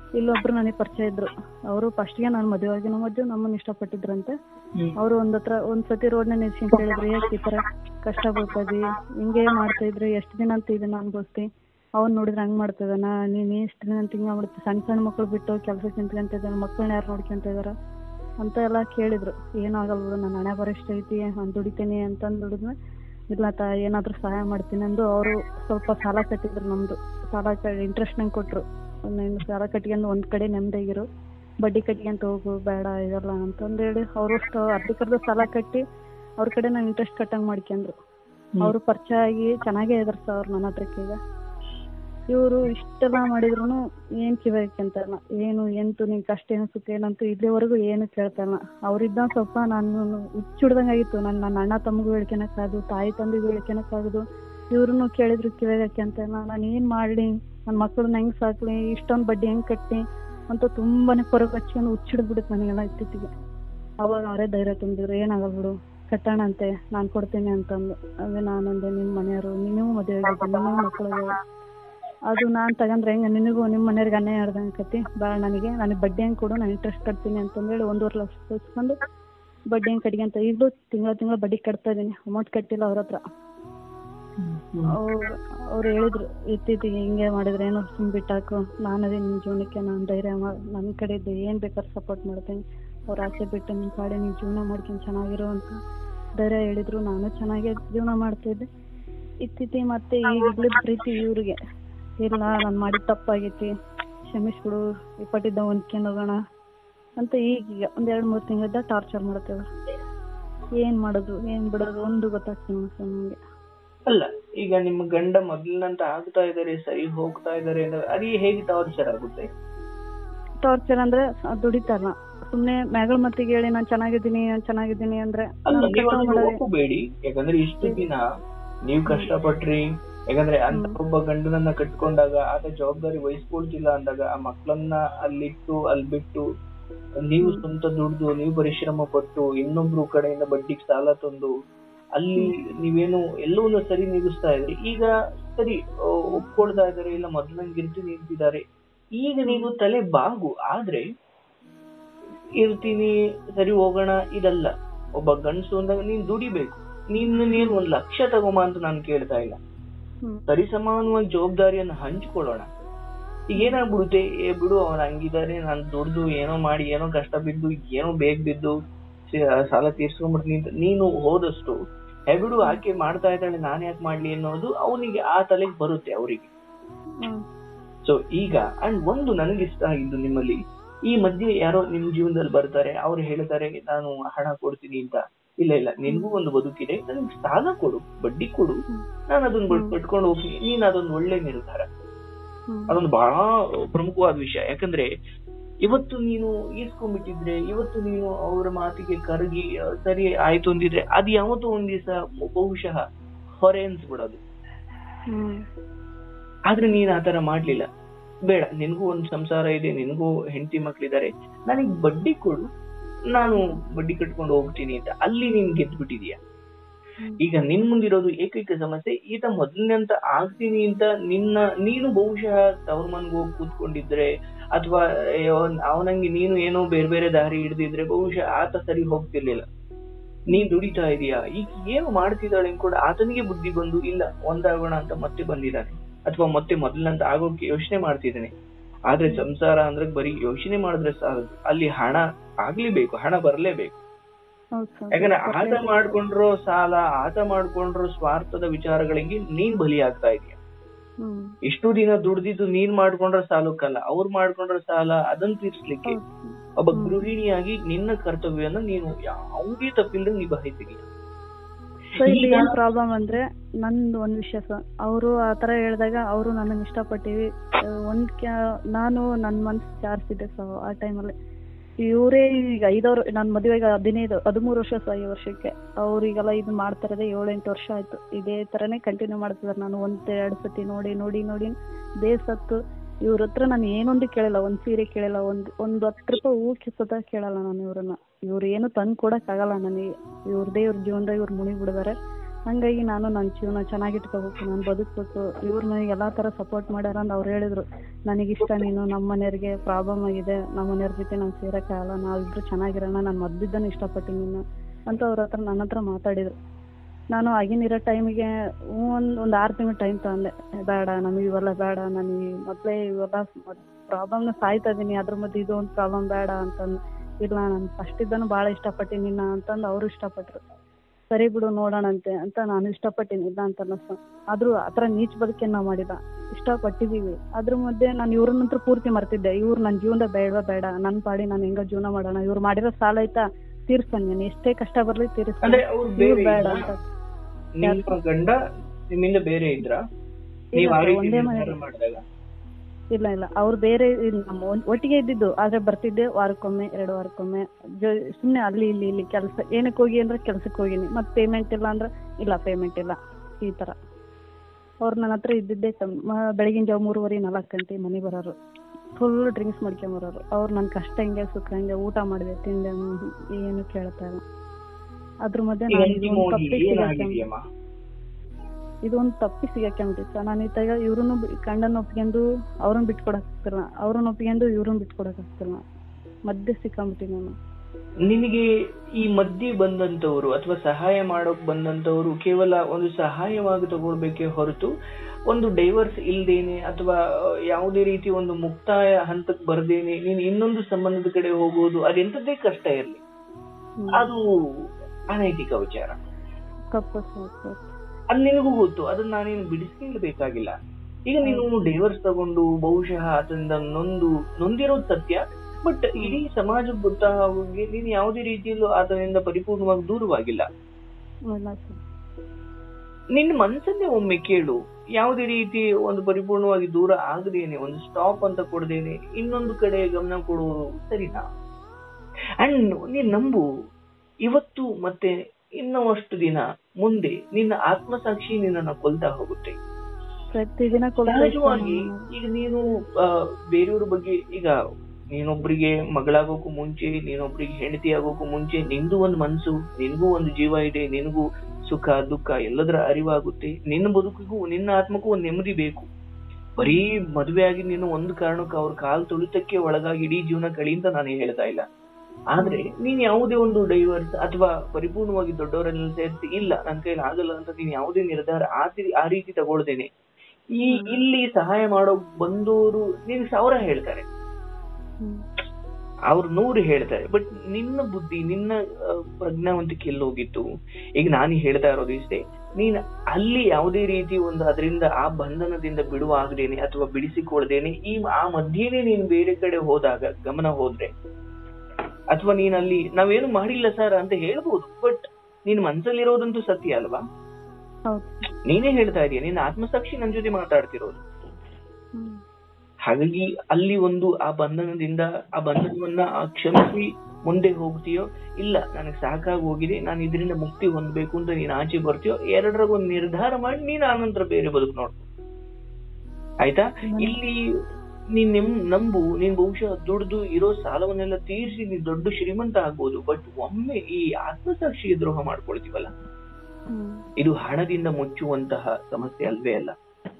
ಇಲ್ಲೊಬ್ರು ನನಗೆ ಪರಿಚಯ ಇದ್ರು ಅವರು ಫಸ್ಟ್ಗೆ ನಾನು ಮದುವೆ ಆಗಿನ ಮಧ್ಯೆ ನಮ್ಮನ್ನ ಇಷ್ಟಪಟ್ಟಿದ್ರಂತೆ ಹ್ಮ್. ಅವರು ಒಂದ್ ಹತ್ರ ಒಂದ್ ಸತಿ ರೋಡ್ನ ನಿಲ್ಸ್ಕೊಂಡ್ ಕೇಳಿದ್ರು ಯಾಕೆ ಈ ತರ ಕಷ್ಟ ಬೀಳ್ತದಿ ಹಿಂಗೆ ಮಾಡ್ತಾ ಇದ್ರೆ ಎಷ್ಟ್ ದಿನ ಅಂತ ಇದನ್ನ ಅನ್ಭವಿಸ್ತಿ ಅವ್ನ್ ನೋಡಿದ್ರೆ ಹಂಗ್ ಮಾಡ್ತದನ ನೀನ್ ಎಷ್ಟ್ ದಿನ ಅಂತ ಹಿಂಗ ಮಾಡ್ತಿ ಸಣ್ಣ ಸಣ್ಣ ಮಕ್ಳು ಬಿಟ್ಟು ಕೆಲ್ಸಕ್ಕೆ ನಿಂತ್ಕೊಂತಿದ್ದಾನೆ ಮಕ್ಕಳನ್ನ ಯಾರು ನೋಡ್ಕೊಂತ ಇದಾರ ಅಂತ ಎಲ್ಲ ಕೇಳಿದ್ರು ಏನಾಗಲ್ಲ ಬಿಡು ನನ್ನ ಹಣೆ ಬರ ಇಷ್ಟ ಐತಿ ನಾನು ದುಡಿತೀನಿ ಅಂತಂದ್ ದುಡಿದ್me ಇಲ್ಲ ತಾ ಏನಾದ್ರೂ ಸಹಾಯ ಮಾಡ್ತೀನಿ ಅಂದು ಅವರು ಸ್ವಲ್ಪ ಸಾಲ ಕಟ್ಟಿದ್ರು ನಮ್ದು ಸಾಲ ಇಂಟ್ರೆಸ್ಟ್ ನಂಗೆ ಕೊಟ್ರು ನೀನು ಸಾಲ ಕಟ್ಕೊಂಡು ಒಂದ್ ಕಡೆ ನೆಮ್ಮದಿಯಾಗಿರು ಬಡ್ಡಿ ಕಟ್ಕೊಂತ ಹೋಗು ಬೇಡ ಇದೆಲ್ಲ ಅಂತಂದ್ ಹೇಳಿ ಅವರು ಅರ್ಧಕ್ಕರ್ಧ ಸಾಲ ಕಟ್ಟಿ ಅವ್ರ ಕಡೆ ನಾನು ಇಂಟ್ರೆಸ್ಟ್ ಕಟ್ಟಂಗ್ ಮಾಡ್ಕೊಂಡ್ರು ಹ್ಮ್. ಅವರು ಪರಿಚಯ ಆಗಿ ಚೆನ್ನಾಗೇ ಇದಾರೆ ಸರ್ ಅವ್ರು ನನ್ನ ಹತ್ರಕ್ಕೆ ಈಗ ಇವರು ಇಷ್ಟೆಲ್ಲ ಮಾಡಿದ್ರು ಏನ್ ಕಿವಿಕೆಂತಲ್ಲ ಏನು ಎಂತು ನಿನ್ ಕಷ್ಟ ಏನು ಸುಖ ಏನಂತೂ ಇಲ್ಲಿವರೆಗೂ ಏನು ಕೇಳ್ತಾನ ಅವ್ರಿದ್ದ ಸ್ವಲ್ಪ ನಾನು ಹುಚ್ಚಿಡ್ದಂಗಾಗಿತ್ತು ನನ್ನ ನನ್ನ ಅಣ್ಣ ತಮ್ಮಗೂ ಹೇಳ್ಕೊಳಕ್ಕಾಗದು ತಾಯಿ ತಂದೆಗೂ ಹೇಳ್ಕೊಳಕ್ಕಾಗದು ಇವ್ರನ್ನು ಕೇಳಿದ್ರು ಕಿವಿಗೆ ಅಂತ ನಾನು ಏನ್ ಮಾಡ್ಲಿ ನನ್ನ ಮಕ್ಕಳನ್ನ ಹೆಂಗ್ ಸಾಕ್ಲಿ ಇಷ್ಟೊಂದ್ ಬಡ್ಡಿ ಹೆಂಗ್ ಕಟ್ಟಿ ಅಂತ ತುಂಬಾನೇ ಕೊರಗು ಹಚ್ಕೊಂಡು ಹುಚ್ಚಿಡ್ಬಿಡುತ್ತೆ ನನಗೆಲ್ಲ ಇತ್ತೀಚೆಗೆ ಅವಾಗ ಅವರೇ ಧೈರ್ಯ ತುಂಬಿದ್ರು ಏನಾಗಲ್ಲ ಬಿಡು ಕಟ್ಟೋಣ ಅಂತೆ ನಾನ್ ಕೊಡ್ತೀನಿ ಅಂತಂದು ಅದೇ ನಾನಂದೆ ನಿಮ್ ಮನೆಯವರು ನೀವು ಮದುವೆ ಆಗಿದ್ದೆ ನಿನ್ನೂ ಮಕ್ಕಳಿಗೆ ಅದು ನಾನ್ ತಗಂಡ್ರೆ ಹೆಂಗ ನಿನಗೂ ನಿಮ್ಮ ಮನೆಯವ್ರಿಗೆ ಅನ್ಯಾಯ ಆಡ್ದಂಗೆ ಕತಿ ಬೇಡ ನನಗೆ ನನಗೆ ಬಡ್ಡಿ ಹೆಂಗ್ ಕೊಡು ನಾನು ಇಂಟ್ರೆಸ್ಟ್ ಕಟ್ತೀನಿ ಅಂತಂದೇಳಿ ಒಂದೂವರೆ ಲಕ್ಷ ಇಸ್ಕೊಂಡು ಬಡ್ಡಿ ಹೆಂಗ್ ಕಟ್ಕೊಂತ ಈಗಲೂ ತಿಂಗಳ ತಿಂಗಳ ಬಡ್ಡಿ ಕಟ್ತಾ ಇದೀನಿ ಅಮೌಂಟ್ ಕಟ್ಟಿಲ್ಲ ಅವ್ರ ಹತ್ರ ಹ್ಮ್. ಅವ್ರು ಅವ್ರು ಹೇಳಿದ್ರು ಇತ್ತೀಚೆಗೆ ಹಿಂಗೆ ಮಾಡಿದ್ರೆ ಏನೋ ಸುಮ್ ಬಿಟ್ಟಾಕು ನಾನದೇ ನಿನ್ ಜೀವನಕ್ಕೆ ನಾನು ಧೈರ್ಯ ಮಾ- ನನ್ ಕಡೆಯಿಂದ ಏನ್ ಬೇಕಾದ್ರೂ ಸಪೋರ್ಟ್ ಮಾಡ್ತೀನಿ ಅವ್ರ ಆಸೆ ಬಿಟ್ಟು ನಿನ್ ಪಾಡೆ ನೀನ್ ಜೀವನ ಮಾಡ್ಕೊಂಡು ಚೆನ್ನಾಗಿರು ಅಂತ ಧೈರ್ಯ ಹೇಳಿದ್ರು ನಾನು ಚೆನ್ನಾಗಿ ಜೀವನ ಮಾಡ್ತಿದ್ದೆ ಇತ್ತೀಚೆಗೆ ಮತ್ತೆ ಈಗ ಇದ್ಲಿದ್ ಪ್ರೀತಿ ಇವ್ರಿಗೆ ಇಲ್ಲ ನಾನು ಮಾಡಿದ ತಪ್ಪಾಗೈತಿ ಕ್ಷಮಿಸ್ಬಿಡು ಇಪ್ಪಟ್ಟಿದ್ದ ಹೊಂದ್ಕೊಂಡು ಹೋಗೋಣ ಅಂತ ಈಗೀಗ ಒಂದ್ ಎರಡ್ ಮೂರ್ ತಿಂಗಳಿಂದ ಟಾರ್ಚರ್ ಮಾಡ್ತೇವೆ ಏನ್ ಮಾಡೋದು ಏನ್ ಬಿಡೋದು ಒಂದು ಗೊತ್ತಾಗ್ತಿಲ್ಲ ಸರ್ ನಂಗೆ ಅಲ್ಲ ಈಗ ನಿಮ್ಮ ಗಂಡ ಮೊದಲಿನಂತ ಆಗ್ತಾ ಇದಾರೆ ಸರಿ ಹೋಗ್ತಾ ಇದಾರೆ ಅಂದ್ರೆ ಅದು ಹೇಗೆ ಟಾರ್ಚರ್ ಆಗುತ್ತೆ ಟಾರ್ಚರ್ ಅಂದ್ರೆ ಅದ್ ದುಡಿತಾರ ಸುಮ್ನೆ ಮ್ಯಾಗಳ ಮತ್ತಿಗೆ ಹೇಳಿ ನಾನ್ ಚೆನ್ನಾಗಿದ್ದೀನಿ ನಾನ್ ಚೆನ್ನಾಗಿದ್ದೀನಿ ಅಂದ್ರೆ ಅಲ್ಲ ನಾನ್ ನೀವು ಕಷ್ಟ ಅದನ್ನ ಮಾಡೋದೇ ಒಪ್ಪಬೇಡಿ ಯಾಕಂದ್ರೆ ಇಷ್ಟು ದಿನ ನೀವು ಕಷ್ಟಪಟ್ರಿ ಯಾಕಂದ್ರೆ ಅಂತ ಒಬ್ಬ ಗಂಡನನ್ನ ಕಟ್ಕೊಂಡಾಗ ಆತ ಜವಾಬ್ದಾರಿ ವಹಿಸ್ಕೊಳ್ತಿಲ್ಲ ಅಂದಾಗ ಆ ಮಕ್ಕಳನ್ನ ಅಲ್ಲಿಟ್ಟು ಅಲ್ಲಿ ಬಿಟ್ಟು ನೀವು ಸ್ವಂತ ದುಡ್ದು ನೀವು ಪರಿಶ್ರಮ ಪಟ್ಟು ಇನ್ನೊಬ್ರು ಕಡೆಯಿಂದ ಬಡ್ಡಿಗೆ ಸಾಲ ತಂದು ಅಲ್ಲಿ ನೀವೇನು ಎಲ್ಲವನ್ನೂ ಸರಿ ನಿಲ್ಲಿಸ್ತಾ ಇದ್ರಿ ಈಗ ಸರಿ ಆ, ಒಪ್ಕೊಳ್ತಾ ಇದಾರೆ ಇಲ್ಲ ಮೊದ್ಲಂಗ್ ಗಿರ್ತಿ ನಿಂತಿದ್ದಾರೆ ಈಗ ನೀನು ತಲೆ ಬಾಗು ಆದ್ರೆ ಇರ್ತೀನಿ ಸರಿ ಹೋಗೋಣ ಇದಲ್ಲ ಒಬ್ಬ ಗಂಡಸು ಅಂದಾಗ ನೀನ್ ದುಡಿಬೇಕು ನೀನ್ ನೀನ್ ಒಂದ್ ಲಕ್ಷ ತಗೊಂಬ ಅಂತ ನಾನು ಕೇಳ್ತಾ ಇಲ್ಲ ಹ್ಮ್ ಸರಿ ಸಮಾನವಾಗಿ ಜವಾಬ್ದಾರಿಯನ್ನ ಹಂಚ್ಕೊಳ್ಳೋಣ ಈಗ ಏನಾಗ್ಬಿಡುತ್ತೆ ಏ ಬಿಡು ಅವ್ನ ಹಂಗಿದಾರೆ ನಾನ್ ದುಡ್ದು ಏನೋ ಮಾಡಿ ಏನೋ ಕಷ್ಟ ಬಿದ್ದು ಏನೋ ಬೇಗ ಬಿದ್ದು ಸ- ಸಾಲ ತೀರ್ಸ್ಕೊಂಡ್ಬಿಡ್ತೀನಿ ಅಂತ ನೀನು ಹೋದಷ್ಟು ಹೇ ಬಿಡು ಆಕೆ ಮಾಡ್ತಾ ಇದ್ದಾಳೆ ನಾನ್ ಯಾಕೆ ಮಾಡ್ಲಿ ಅನ್ನೋದು ಅವನಿಗೆ ಆ ತಲೆಗೆ ಬರುತ್ತೆ ಅವರಿಗೆ ಹ್ಮ್ ಸೊ ಈಗ ಅಂಡ್ ಒಂದು ನನಗೆ ಇಷ್ಟ ಆಗಿದ್ದು ನಿಮ್ಮಲ್ಲಿ ಈ ಮಧ್ಯೆ ಯಾರೋ ನಿಮ್ ಜೀವನದಲ್ಲಿ ಬರ್ತಾರೆ ಅವ್ರು ಹೇಳ್ತಾರೆ ನಾನು ಹಣ ಕೊಡ್ತೀನಿ ಅಂತ ಇಲ್ಲ ಇಲ್ಲ ನಿನ್ಗೂ ಒಂದು ಬದುಕಿದೆ ನನಗೆ ಸಾಲ ಕೊಡು ಬಡ್ಡಿ ಕೊಡು ಹ್ಮ್. ನಾನು ಅದನ್ನ ಬಡ್- ಕಟ್ಕೊಂಡು ಹೋಗ್ತೀನಿ ನೀನ್ ಅದೊಂದು ಒಳ್ಳೆ ನಿರ್ಧಾರ ಹ್ಮ್ ಅದೊಂದು ಬಹಳ ಪ್ರಮುಖವಾದ ವಿಷಯ ಯಾಕಂದ್ರೆ ಇವತ್ತು ನೀನು ಈಸ್ಕೊಂಡ್ಬಿಟ್ಟಿದ್ರೆ ಇವತ್ತು ನೀನು ಅವರ ಮಾತಿಗೆ ಕರಗಿ ಆ, ಸರಿ ಆಯ್ತು ಅಂದಿದ್ರೆ ಅದು ಯಾವತ್ತೋ ಒಂದ್ ದಿವಸ ಬಹುಶಃ ಹೊರೆ ಅನ್ಸ್ಬಿಡೋದು ಹ್ಮ್ ಆದ್ರೆ ನೀನ್ ಆತರ ಮಾಡ್ಲಿಲ್ಲ ಬೇಡ ನಿನ್ಗೂ ಒಂದ್ ಸಂಸಾರ ಇದೆ ನಿನ್ಗೂ ಹೆಂಡತಿ ಮಕ್ಳಿದ್ದಾರೆ ನನಗ್ ಬಡ್ಡಿ ಕೊಡು ನಾನು ಬಡ್ಡಿ ಕಟ್ಕೊಂಡು ಹೋಗ್ತೀನಿ ಅಂತ ಅಲ್ಲಿ ನೀನ್ ಗೆದ್ಬಿಟ್ಟಿದೀಯ ಹ್ಮ್. ಈಗ ನಿನ್ ಮುಂದಿರೋದು ಏಕೈಕ ಸಮಸ್ಯೆ ಈತ ಮೊದಲಿನಂತ ಆಗ್ತೀನಿ ಅಂತ ನಿನ್ನ ನೀನು ಬಹುಶಃ ತವ್ರ ಮನ್ಗ್ ಹೋಗಿ ಕೂತ್ಕೊಂಡಿದ್ರೆ ಅಥವಾ ಅವನಂಗೆ ನೀನು ಏನೋ ಬೇರೆ ಬೇರೆ ದಾರಿ ಹಿಡ್ದಿದ್ರೆ ಬಹುಶಃ ಆತ ಸರಿ ಹೋಗ್ತಿರ್ಲಿಲ್ಲ ನೀನ್ ದುಡಿತಾ ಇದೀಯಾ ಈಗ ಏನು ಮಾಡ್ತಿದ್ದಾಳೆ ಕೂಡ ಆತನಿಗೆ ಬುದ್ಧಿ ಬಂದು ಇಲ್ಲ ಒಂದಾಗೋಣ ಅಂತ ಮತ್ತೆ ಬಂದಿದ್ದಾನೆ ಅಥವಾ ಮತ್ತೆ ಮೊದಲಿನಂತ ಆಗೋಕೆ ಯೋಚನೆ ಮಾಡ್ತಿದ್ದಾನೆ ಆದ್ರೆ ಸಂಸಾರ ಅಂದ್ರೆ ಬರೀ ಯೋಚನೆ ಮಾಡಿದ್ರೆ ಸಾಲದು ಅಲ್ಲಿ ಹಣ ಆಗ್ಲೇಬೇಕು ಹಣ ಬರ್ಲೇಬೇಕು ಹೌದ್ ಸರ್ ಯಾಕಂದ್ರೆ ಆತ ಮಾಡ್ಕೊಂಡ್ರೋ ಸಾಲ ಆತ ಮಾಡ್ಕೊಂಡ್ರೋ ಸ್ವಾರ್ಥದ ವಿಚಾರಗಳಿಗೆ ನೀನ್ ಬಲಿಯಾಗ್ತಾ ಇದೀಯ ಹ್ಮ್ ಇಷ್ಟು ದಿನ ದುಡ್ದಿದ್ದು ನೀನ್ ಮಾಡ್ಕೊಂಡ್ರ ಸಾಲಕ್ಕಲ್ಲ ಅವ್ರು ಮಾಡ್ಕೊಂಡ್ರ ಸಾಲ ಅದನ್ನ ತೀರ್ಸ್ಲಿಕ್ಕೆ ಹೌದ್. ಒಬ್ಬ ಹ್ಮ್. ಗೃಹಿಣಿಯಾಗಿ ನಿನ್ನ ಕರ್ತವ್ಯನ ನೀನು ಯಾವುದೇ ತಪ್ಪಿಲ್ಲದೆ ನಿಭಾಯಿಸಿದೀಯ ಸೊ ಇಲ್ಲಿ ಈಗ- ಏನ್ ಪ್ರಾಬ್ಲಮ್ ಅಂದ್ರೆ ನಂದು ಒಂದ್ ವಿಷಯ ಸರ್ ಅವರು ಆತರ ಹೇಳಿದಾಗ ಅವರು ನನ್ನನ್ನ ಇಷ್ಟಪಟ್ಟಿವಿ ಆ, ಒಂದ್ ಕ್ಯಾ- ನಾನು ನನ್ ಮನ್ಸ್ ಜಾರಿಸಿದ್ದೆ ಸರ್ ಆ ಟೈಮಲ್ಲಿ ಇವರೇ ಈಗ ಐದವ್ರು ನನ್ ಮದುವೆಗೆ ಹದಿನೈದು ಹದಿಮೂರು ವರ್ಷ ಸರ್ ಈ ವರ್ಷಕ್ಕೆ ಅವ್ರಿಗೆಲ್ಲ ಇದು ಮಾಡ್ತಾ ಇರೋದೇ ಏಳೆಂಟು ವರ್ಷ ಆಯ್ತು ಇದೇ ತರನೇ ಕಂಟಿನ್ಯೂ ಮಾಡ್ತಿದಾರೆ ನಾನು ಒಂದ್ ಎರಡ್ ಸತಿ ನೋಡಿ ನೋಡಿ ನೋಡಿ ಬೇಸತ್ತು ಇವ್ರ ಹತ್ರ ನಾನು ಏನೊಂದು ಕೇಳಿಲ್ಲ ಒಂದ್ ಸೀರೆ ಕೇಳಿಲ್ಲ ಒಂದ್ ಒಂದ್ ಹತ್ತು ರೂಪಾಯಿ ಹೂಕ್ಕೆ ಸುತ್ತ ಕೇಳಲ್ಲ ನಾನು ಇವ್ರನ್ನ ಇವ್ರು ಏನು ತಂದು ಕೊಡಕ್ ಆಗಲ್ಲ ನನಗೆ ಇವ್ರದೇ ಇವ್ರ ಜೀವನದಾಗ ಇವ್ರು ಮುಳುಗಿ ಬಿಡಿದಾರೆ ಹಂಗಾಗಿ ನಾನು ನನ್ನ ಜೀವನ ಚೆನ್ನಾಗಿಟ್ಕೋಬೇಕು ನಾನು ಬದುಕಬೇಕು ಇವ್ರು ನನಗೆ ಎಲ್ಲ ಥರ ಸಪೋರ್ಟ್ ಮಾಡ್ಯಾರ ಅಂತ ಅವ್ರು ಹೇಳಿದ್ರು ನನಗಿಷ್ಟ ನೀನು ನಮ್ಮ ಮನೆಯವ್ರಿಗೆ ಪ್ರಾಬ್ಲಮ್ ಆಗಿದೆ ನಮ್ಮ ಮನೆಯವ್ರ ಜೊತೆ ನಾನು ಸೇರೋಕ್ಕಾಗಲ್ಲ ನಾವಿಬ್ರು ಚೆನ್ನಾಗಿರೋಣ ನಾನು ಮೊದ್ಲಿದ್ದಾನೆ ಇಷ್ಟಪಟ್ಟಿನಿ ನೀನು ಅಂತ ಅವ್ರ ಹತ್ರ ನನ್ನ ಹತ್ರ ಮಾತಾಡಿದ್ರು ನಾನು ಆಗಿನಿರೋ ಟೈಮಿಗೆ ಒಂದು ಒಂದು ಆರು ತಿಂಗಳು ಟೈಮ್ ತಗೊಂಡೆ ಬೇಡ ನಮಗೆ ಇವೆಲ್ಲ ಬೇಡ ನನಗೆ ಮೊದಲೇ ಇವೆಲ್ಲ ಪ್ರಾಬ್ಲಮ್ನ ಸಾಯ್ತಾ ಇದೀನಿ ಅದ್ರ ಮಧ್ಯೆ ಇದು ಒಂದು ಪ್ರಾಬ್ಲಮ್ ಬೇಡ ಅಂತಂದು ಇಲ್ಲ ನಾನು ಫಸ್ಟ್ ಇದ್ದಾನು ಭಾಳ ಇಷ್ಟಪಟ್ಟಿನಿ ನಿನ್ನ ಅಂತಂದು ಅವರು ಇಷ್ಟಪಟ್ರು ಸರಿ ಬಿಡು ನೋಡೋಣಂತೆ ಅಂತ ನಾನು ಇಷ್ಟಪಟ್ಟಿನಿ ಇಲ್ಲ ಅಂತ ಅನ್ನಿಸ್ತು ಆದ್ರೂ ಆ ಥರ ನೀಚ್ ಬದುಕೇನು ನಾವು ಮಾಡಿಲ್ಲ ಇಷ್ಟಪಟ್ಟಿದ್ದೀವಿ ಅದ್ರ ಮಧ್ಯೆ ನಾನು ಇವ್ರನ್ನಂತೂ ಪೂರ್ತಿ ಮರ್ತಿದ್ದೆ ಇವ್ರು ನನ್ನ ಜೀವನದ ಬೇಡ ಬೇಡ ನನ್ನ ಪಾಡಿ ನಾನು ಹೆಂಗೋ ಜೀವನ ಮಾಡೋಣ ಇವ್ರು ಮಾಡಿರೋ ಸಾಲ ಆಯ್ತಾ ತೀರ್ಸ್ತಾನೆ ನಾನು ಎಷ್ಟೇ ಕಷ್ಟ ಬರಲಿ ತೀರಿಸ್ತಾನೆ ಅಂದ್ರೆ ಅವ್ರು ಇವ್ರು ಬೇರೆ ಬೇಡ ಇದ್ರಾ? ಅಂತ ನಿಮ್ಮ ಗಂಡ ನಿಮ್ಮಿಂದ ಬೇರೆ ಇದ್ರ ನೀವ್ ಆ ಇಲ್ಲ, ರೀತಿ ಒಂದೇ ನಿರ್ಧಾರ ಮನೆ ಮಾಡಿದಾಗ ಇಲ್ಲ ಇಲ್ಲ ಅವ್ರು ಬೇರೆ ಇಲ್ಲಿ ನಮ್ಮ ಒನ್- ಒಟ್ಟಿಗೆ ಇದ್ದಿದ್ದು ಆದ್ರೆ ಬರ್ತಿದ್ದೆ ವಾರಕ್ಕೊಮ್ಮೆ ಎರಡು ವಾರಕ್ಕೊಮ್ಮೆ ಜೊ ಸುಮ್ಮನೆ ಅಲ್ಲಿ ಇಲ್ಲಿ ಇಲ್ಲಿ ಕೆಲಸ ಏನಕ್ಕೆ ಹೋಗಿ ಅಂದ್ರೆ ಕೆಲ್ಸಕ್ಕೆ ಹೋಗಿನಿ ಮತ್ತೆ ಪೇಮೆಂಟ್ ಇಲ್ಲ ಅಂದ್ರೆ ಇಲ್ಲ ಪೇಮೆಂಟ್ ಇಲ್ಲ ಈ ಥರ ಅವ್ರು ನನ್ನ ಹತ್ರ ಇದ್ದಿದ್ದೇ ಕಮ್ಮಿ ಮ- ಬೆಳಗಿನ ಜಾವ ಮೂರುವರೆ ನಾಲ್ಕು ಗಂಟೆ ಮನೆಗೆ ಬರೋರು ಫುಲ್ ಡ್ರಿಂಕ್ಸ್ ಮಾಡ್ಕೊಂಬರೋರು ಅವ್ರು ನನ್ನ ಕಷ್ಟ ಹೆಂಗೆ ಸುಖ ಹೆಂಗೆ ಊಟ ಮಾಡಿದೆ ತಿಂದೆ ಹ್ಮ್, ಹ್ಮ್, ಏನು ಕೇಳ್ತಾ ಇಲ್ಲ ಅದ್ರ ಮಧ್ಯೆ ಈಗ ನಾನು ಅಂತಿಮ ಇದೊಂದು ಹೋಗಿ ತಪ್ಪಿಗೆ ಸಿಗಾಕೊಂಡೆ ಏನಾಗಿದೆಯಮ್ಮ ಇದೊಂದು ತಪ್ಪಿ ಸಿಗಾಕೊಂಬಿಟ್ಟಿತ್ತು ಸರ್ ನಾನು ಇತ್ತಾಗ ಇವ್ರನ್ನು ಗಂಡನ ಒಪ್ಕೊಂಡು ಅವ್ರನ್ನ ಬಿಟ್ಕೊಡಕ್ಕಾಗ್ತಿಲ್ಲ ಅವ್ರನ್ನ ಒಪ್ಕೊಂಡು ಇವ್ರನ್ನ ಬಿಟ್ಕೊಡಕ್ಕಾಗ್ತಿಲ್ಲ ಮಧ್ಯೆ ಸಿಕ್ಕಾಬಿಟ್ಟಿನಿ ನಾನು ನಿನಗೆ ಈ ಮಧ್ಯೆ ಬಂದಂತವರು ಅಥವಾ ಸಹಾಯ ಮಾಡೋಕ್ ಬಂದಂತವರು ಕೇವಲ ಒಂದು ಸಹಾಯವಾಗಿ ತಗೊಳ್ಬೇಕೇ ಹೊರತು ಒಂದು ಡೈವರ್ಸ್ ಇಲ್ದೇನೆ ಅಥವಾ ಆ, ಯಾವುದೇ ರೀತಿ ಒಂದು ಮುಕ್ತಾಯ ಹಂತಕ್ಕೆ ಬರ್ದೇನೆ ನೀನು ಇನ್ನೊಂದು ಸಂಬಂಧದ ಕಡೆ ಹೋಗೋದು ಅದೆಂತದ್ದೇ ಕಷ್ಟ ಇರ್ಲಿ ಹ್ಮ್. ಅದು ಅನೈತಿಕ ವಿಚಾರ ತಪ್ಪು ಸರ್ ತಪ್ಪು. ಅದು ನಿನಗೂ ಗೊತ್ತು ಅದನ್ನ ನಾನೇನು ಬಿಡಿಸ್ಕೊಳ್ಬೇಕಾಗಿಲ್ಲ ಈಗ ನೀನು ಡೈವರ್ಸ್ ತಗೊಂಡು ಬಹುಶಃ ಅದರಿಂದ ನೊಂದು ನೊಂದಿರೋದು ಸತ್ಯ ಬಟ್ ಇಡೀ ಸಮಾಜ ಗೊತ್ತಾಗಿ ನೀನು ಯಾವುದೇ ರೀತಿಯಲ್ಲೂ ಆತನಿಂದ ಪರಿಪೂರ್ಣವಾಗಿ ದೂರವಾಗಿಲ್ಲ ಇಲ್ಲ ಸರ್ ನಿನ್ನ ಮನಸ್ಸನ್ನೇ ಒಮ್ಮೆ ಕೇಳು ಯಾವುದೇ ರೀತಿ ಒಂದು ಪರಿಪೂರ್ಣವಾಗಿ ದೂರ ಆಗದೇನೆ ಒಂದು ಸ್ಟಾಪ್ ಅಂತ ಕೊಡದೇನೆ ಇನ್ನೊಂದು ಕಡೆ ಗಮನ ಕೊಡುವುದು ಸರಿನಾ ಅಂಡ್ ನೀನ್ ನಂಬು ಇವತ್ತು ಮತ್ತೆ ಇನ್ನಷ್ಟು ದಿನ ಮುಂದೆ ನಿನ್ನ ಆತ್ಮಸಾಕ್ಷಿ ನಿನ್ನನ್ನ ಕೊಲ್ತಾ ಹೋಗುತ್ತೆ ಪ್ರತಿದಿನ ಕೊಡ್ತಾ ಸಹಜವಾಗಿ ಇರ್ತಾನೆ ಈಗ ನೀನು ಆ, ಬೇರೆಯವ್ರ ಬಗ್ಗೆ ಈಗ ನೀನೊಬ್ರಿಗೆ ಮಗಳಾಗೋಕು ಮುಂಚೆ ನೀನೊಬ್ರಿಗೆ ಹೆಂಡತಿ ಆಗೋಕು ಮುಂಚೆ ನಿಂದು ಒಂದ್ ಮನ್ಸು ನಿನ್ಗೂ ಒಂದು ಜೀವ ಇದೆ ನಿನಗೂ ಸುಖ ದುಃಖ ಎಲ್ಲದರ ಅರಿವಾಗುತ್ತೆ ನಿನ್ನ ಬದುಕಿಗೂ ನಿನ್ನ ಆತ್ಮಕ್ಕೂ ಒಂದ್ ನೆಮ್ಮದಿ ಬೇಕು ಬರೀ ಮದುವೆ ಆಗಿ ನೀನು ಒಂದು ಕಾರಣಕ್ಕೆ ಅವ್ರ ಕಾಲ್ ತುಳಿತಕ್ಕೆ ಒಳಗಾಗಿ ಇಡೀ ಜೀವನ ಕಳಿ ಅಂತ ನಾನು ಹೇಳ್ತಾ ಇಲ್ಲ ಆದ್ರೆ ನೀನ್ ಯಾವುದೇ ಒಂದು ಡೈವರ್ಸ್ ಅಥವಾ ಪರಿಪೂರ್ಣವಾಗಿ ದೊಡ್ಡವರನ್ನ ಸೇರಿಸಿ ಇಲ್ಲ ನನ್ನ ಕೈಲಿ ಆಗಲ್ಲ ಅಂತ ನೀನ್ ಯಾವುದೇ ನಿರ್ಧಾರ ಆ ತಿ- ಆ ರೀತಿ ತಗೊಳ್ದೇನೆ ಈ ಇಲ್ಲಿ ಸಹಾಯ ಮಾಡೋ ಬಂದವರು ನೀನ್ ಸಾವಿರ ಹೇಳ್ತಾರೆ ಹ್ಮ್. ಅವ್ರು ನೂರು ಹೇಳ್ತಾರೆ ಬಟ್ ನಿನ್ನ ಬುದ್ಧಿ ನಿನ್ನ ಆ, ಪ್ರಜ್ಞಾವಂತಿಕೆ ಎಲ್ಲಿ ಹೋಗಿತ್ತು ಈಗ ನಾನು ಹೇಳ್ತಾ ಇರೋದು ಇಷ್ಟೇ ನೀನ್ ಅಲ್ಲಿ ಯಾವುದೇ ರೀತಿ ಒಂದು ಅದರಿಂದ ಆ ಬಂಧನದಿಂದ ಬಿಡುವಾಗದೇನೆ ಅಥವಾ ಬಿಡಿಸಿಕೊಳ್ದೇನೆ ಈ ಆ ಮಧ್ಯೆನೆ ನೀನ್ ಬೇರೆ ಕಡೆ ಹೋದಾಗ ಗಮನ ಹೋದ್ರೆ ಅಥವಾ ನೀನ್ ಅಲ್ಲಿ ನಾವೇನು ಮಾಡಿಲ್ಲ ಸರ್ ಅಂತ ಹೇಳ್ಬೋದು ಬಟ್ ನಿನ್ ಮನ್ಸಲ್ಲಿರೋದಂತೂ ಸತ್ಯ ಅಲ್ವಾ ಹೌದು ನೀನೇ ಹೇಳ್ತಾ ಇದೀಯ ನಿನ್ನ ಆತ್ಮಸಾಕ್ಷಿ ನನ್ ಜೊತೆ ಮಾತಾಡ್ತಿರೋದು ಹ್ಮ್. ಹಾಗಾಗಿ ಅಲ್ಲಿ ಒಂದು ಆ ಬಂಧನದಿಂದ ಆ ಬಂಧನವನ್ನ ಆ ಕ್ಷಮಿಸಿ ಮುಂದೆ ಹೋಗ್ತೀಯೋ ಇಲ್ಲ ನನಗೆ ಸಾಕಾಗಿ ಹೋಗಿದೆ ನಾನು ಇದರಿಂದ ಮುಕ್ತಿ ಹೊಂದ್ಬೇಕು ಅಂತ ನೀನ್ ಆಚೆ ಬರ್ತೀಯೋ ಎರಡರಾಗ ಒಂದು ನಿರ್ಧಾರ ಮಾಡಿ ನೀನ್ ಆನಂತರ ಬೇರೆ ಬದುಕು ನೋಡು ಆಯ್ತಾ ಇಲ್ಲಿ ನೀನ್ ನಿಮ್ ನಂಬು ನೀನ್ ಬಹುಶಃ ದುಡ್ದು ಇರೋ ಸಾಲವನ್ನೆಲ್ಲ ತೀರಿಸಿ ನೀನ್ ದೊಡ್ಡ ಶ್ರೀಮಂತ ಆಗ್ಬೋದು ಬಟ್ ಒಮ್ಮೆ ಈ ಆತ್ಮಸಾಕ್ಷಿಗೆ ದ್ರೋಹ ಮಾಡ್ಕೊಳ್ತೀವಲ್ಲ ಹ್ಮ್. ಇದು ಹಣದಿಂದ ಮುಚ್ಚುವಂತಹ ಸಮಸ್ಯೆ ಅಲ್ವೇ ಅಲ್ಲ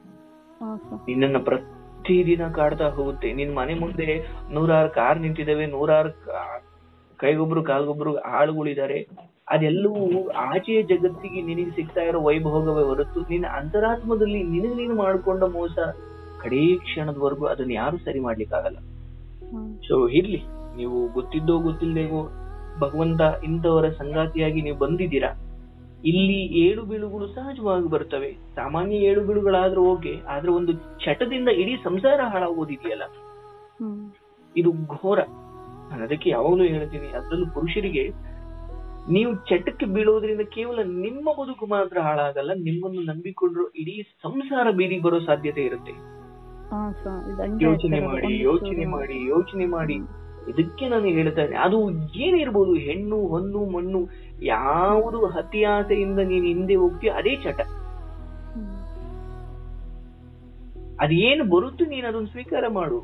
ಹಾ ಸರ್ ನಿನ್ನನ್ನ ಪ್ರತಿದಿನ ಕಾಡ್ತಾ ಹೋಗುತ್ತೆ ನಿನ್ ಮನೆ ಮುಂದೆ ನೂರಾರು ಕಾರ್ ನಿಂತಿದಾವೆ ನೂರಾರು ಕಾ- ಕೈಗೊಬ್ರು ಕಾಲ್ಗೊಬ್ರು ಆಳುಗಳಿದ್ದಾರೆ ಅದೆಲ್ಲವೂ ಆಚೆಯ ಜಗತ್ತಿಗೆ ನಿನಗೆ ಸಿಗ್ತಾ ಇರೋ ವೈಭೋಗವೇ ಹೊರತು ನಿನ್ನ ಅಂತರಾತ್ಮದಲ್ಲಿ ನಿನಗೆ ನೀನು ಮಾಡ್ಕೊಂಡ ಮೋಸ ಕಡೇ ಕ್ಷಣದವರೆಗೂ ಅದನ್ನ ಯಾರು ಸರಿ ಮಾಡ್ಲಿಕ್ಕಾಗಲ್ಲ ಹ್ಮ್. ಸೊ ಇರ್ಲಿ ನೀವು ಗೊತ್ತಿದ್ದೋ ಗೊತ್ತಿಲ್ಲದೇವೋ ಭಗವಂತ ಇಂಥವರ ಸಂಗಾತಿಯಾಗಿ ನೀವು ಬಂದಿದ್ದೀರಾ ಇಲ್ಲಿ ಏಳು ಬೀಳುಗಳು ಸಹಜವಾಗಿ ಬರ್ತವೆ ಸಾಮಾನ್ಯ ಏಳು ಬೀಳುಗಳಾದ್ರೂ ಓಕೆ ಆದ್ರೆ ಒಂದು ಚಟದಿಂದ ಇಡೀ ಸಂಸಾರ ಹಾಳಾಗೋದಿದೆಯಲ್ಲ ಹ್ಮ್. ಇದು ಘೋರ ನಾನು ಅದಕ್ಕೆ ಯಾವಾಗಲೂ ಹೇಳ್ತೀನಿ ಅದರಲ್ಲೂ ಪುರುಷರಿಗೆ ನೀವು ಚಟಕ್ಕೆ ಬೀಳೋದ್ರಿಂದ ಕೇವಲ ನಿಮ್ಮ ಬದುಕು ಮಾತ್ರ ಹಾಳಾಗಲ್ಲ ನಿಮ್ಮನ್ನು ನಂಬಿಕೊಂಡ್ರು ಇಡೀ ಸಂಸಾರ ಬೀದಿಗೆ ಬರೋ ಸಾಧ್ಯತೆ ಇರುತ್ತೆ ಹಾ ಸರ್ ಇದು ಹಂಗೆ ಯೋಚನೆ ಆಗ್ತಾ ಮಾಡಿ ಇರೋದು. ಯೋಚನೆ ಒಂದು ಮಾಡಿ ಯೋಚನೆ ಮಾಡಿ ಇದಕ್ಕೆ ನಾನು ಹೇಳ್ತಾ ಇದ್ದೀನಿ ಅದು ಏನಿರ್ಬೋದು ಹೆಣ್ಣು ಹೊನ್ನು ಮಣ್ಣು ಯಾವುದು ಅತಿ ಆಸೆಯಿಂದ ನೀನು ಹಿಂದೆ ಹೋಗ್ತೀಯ ಅದೇ ಚಟ ಹ್ಮ್. ಅದೇನು ಬರುತ್ತೋ ನೀನು ಅದನ್ನು ಸ್ವೀಕಾರ ಮಾಡು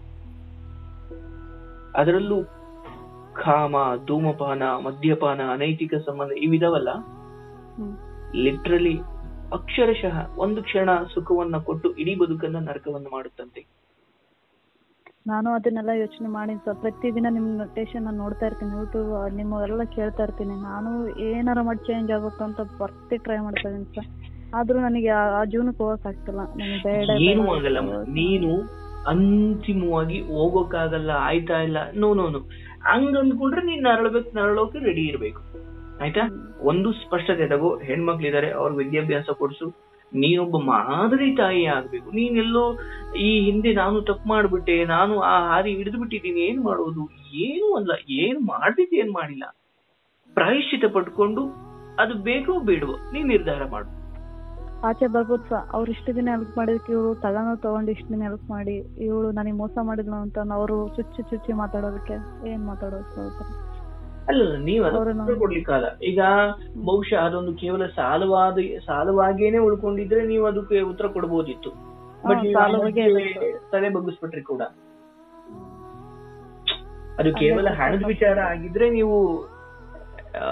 ಅದರಲ್ಲೂ ಕಾಮ ಧೂಮಪಾನ ಮದ್ಯಪಾನ ಅನೈತಿಕ ಸಂಬಂಧ ಇವಿದಾವಲ್ಲ ಹ್ಮ್. ಲಿಟ್ರಲಿ ಅಕ್ಷರಶಃ ಒಂದು ಕ್ಷಣ ಸುಖವನ್ನ ಕೊಟ್ಟು ಇಡೀ ಬದುಕನ್ನ ನರಕವನ್ನ ಮಾಡುತ್ತಂತೆ ನಾನು ಅದನ್ನೆಲ್ಲ ಯೋಚನೆ ಮಾಡಿನಿ ಸರ್ ಪ್ರತಿದಿನ ನಿಮ್ಮ ನೊಟೇಶನ್ ನಾನು ನೋಡ್ತಾ ಇರ್ತೀನಿ ಯೂಟ್ಯೂಬ್ ನಿಮ್ಮವೆಲ್ಲ ಕೇಳ್ತಾ ಇರ್ತೀನಿ ನಾನು ಏನಾರ ಮಾಡಿ ಚೇಂಜ್ ಆಗ್ಬೇಕು ಅಂತ ಬರ್ತಿ ಟ್ರೈ ಮಾಡ್ತಾ ಇದೀನಿ ಸರ್ ಆದ್ರೂ ನನಗೆ ಆ ಆ ಜೀವನಕ್ಕೆ ಹೋಗಕ್ ಆಗ್ತಿಲ್ಲ ನನಗೆ ಬೇಡ ಏನೂ ಬೇಡ ಆಗಲ್ಲಮ್ಮ ಅಂತ. ನೀನು ಅಂತಿಮವಾಗಿ ಹೋಗೋಕ್ಕಾಗಲ್ಲ ಆಯ್ತಾ ಇಲ್ಲ ನೋ ನೋ ನೋ ಹಂಗ ಅಂದ್ಕೊಂಡ್ರೆ ನೀನ್ ನರಳಬೇಕು ನರಳೋಕೆ ರೆಡಿ ಇರ್ಬೇಕು ಆಯ್ತಾ ಒಂದು ಸ್ಪಷ್ಟತೆ ತಗೋ ಹೆಣ್ಮಕ್ಳಿದಾರೆ ಅವ್ರ ವಿದ್ಯಾಭ್ಯಾಸ ಕೊಡ್ಸು ನೀನೊಬ್ಬ ಮಾದರಿ ತಾಯಿ ಆಗ್ಬೇಕು ನೀನೆಲ್ಲೋ ಈ ಹಿಂದೆ ನಾನು ತಪ್ಪು ಮಾಡ್ಬಿಟ್ಟೆ ನಾನು ಆ ಹಾದಿ ಹಿಡಿದು ಬಿಟ್ಟಿದ್ದೀನಿ ಏನ್ ಮಾಡೋದು ಏನು ಅಲ್ಲ ಏನ್ ಮಾಡ್ತಿದ್ದೆ ಏನ್ ಮಾಡಿಲ್ಲ ಪ್ರಾಯಶ್ಚಿತ ಪಡ್ಕೊಂಡು ಅದು ಬೇಕೋ ಬೇಡವೋ ನೀನ್ ನಿರ್ಧಾರ ಮಾಡು ಆಚೆ ಬರ್ಬೋದು ಸರ್ ಅವ್ರು ಇಷ್ಟು ದಿನ ಹೆಲ್ಪ್ ಮಾಡಿದಕ್ಕೆ ಇವಳು ತಗೊಂಡು ತಗೊಂಡು ಇಷ್ಟು ದಿನ ಹೆಲ್ಪ್ ಮಾಡಿ ಇವಳು ನನಗೆ ಮೋಸ ಮಾಡಿದ್ಲು ಅಂತ ಅವರು ಚುಚ್ಚಿ ಚುಚ್ಚಿ ಮಾತಾಡೋದಕ್ಕೆ ಏನ್ ಮಾತಾಡೋದು ಸರ್ ಅವ್ರ ಹತ್ರ? ಅಲ್ಲ ನೀವ್ ಅವ್ರನ್ನ- ಅದನ್ನ ಕೊಡ್ಲಿಕ್ಕಲ್ಲ ಈಗ ಬಹುಶಃ ಅದೊಂದು ಕೇವಲ ಸಾಲವಾದ ಸಾಲವಾಗೇನೆ ಉಳ್ಕೊಂಡಿದ್ರೆ ನೀವು ಅದಕ್ಕೆ ಉತ್ತರ ಕೊಡ್ಬೋದಿತ್ತು ಬಟ್ ಹಾ, ಸಾಲವಾಗೇ ಇರುತ್ತೆ. ತಲೆ ಬಗ್ಗಿಸ್ಬಿಟ್ರಿ ಕೂಡ ಅದು ಕೇವಲ ಹಣದ ವಿಚಾರ ಆಗಿದ್ರೆ ನೀವು ಆ,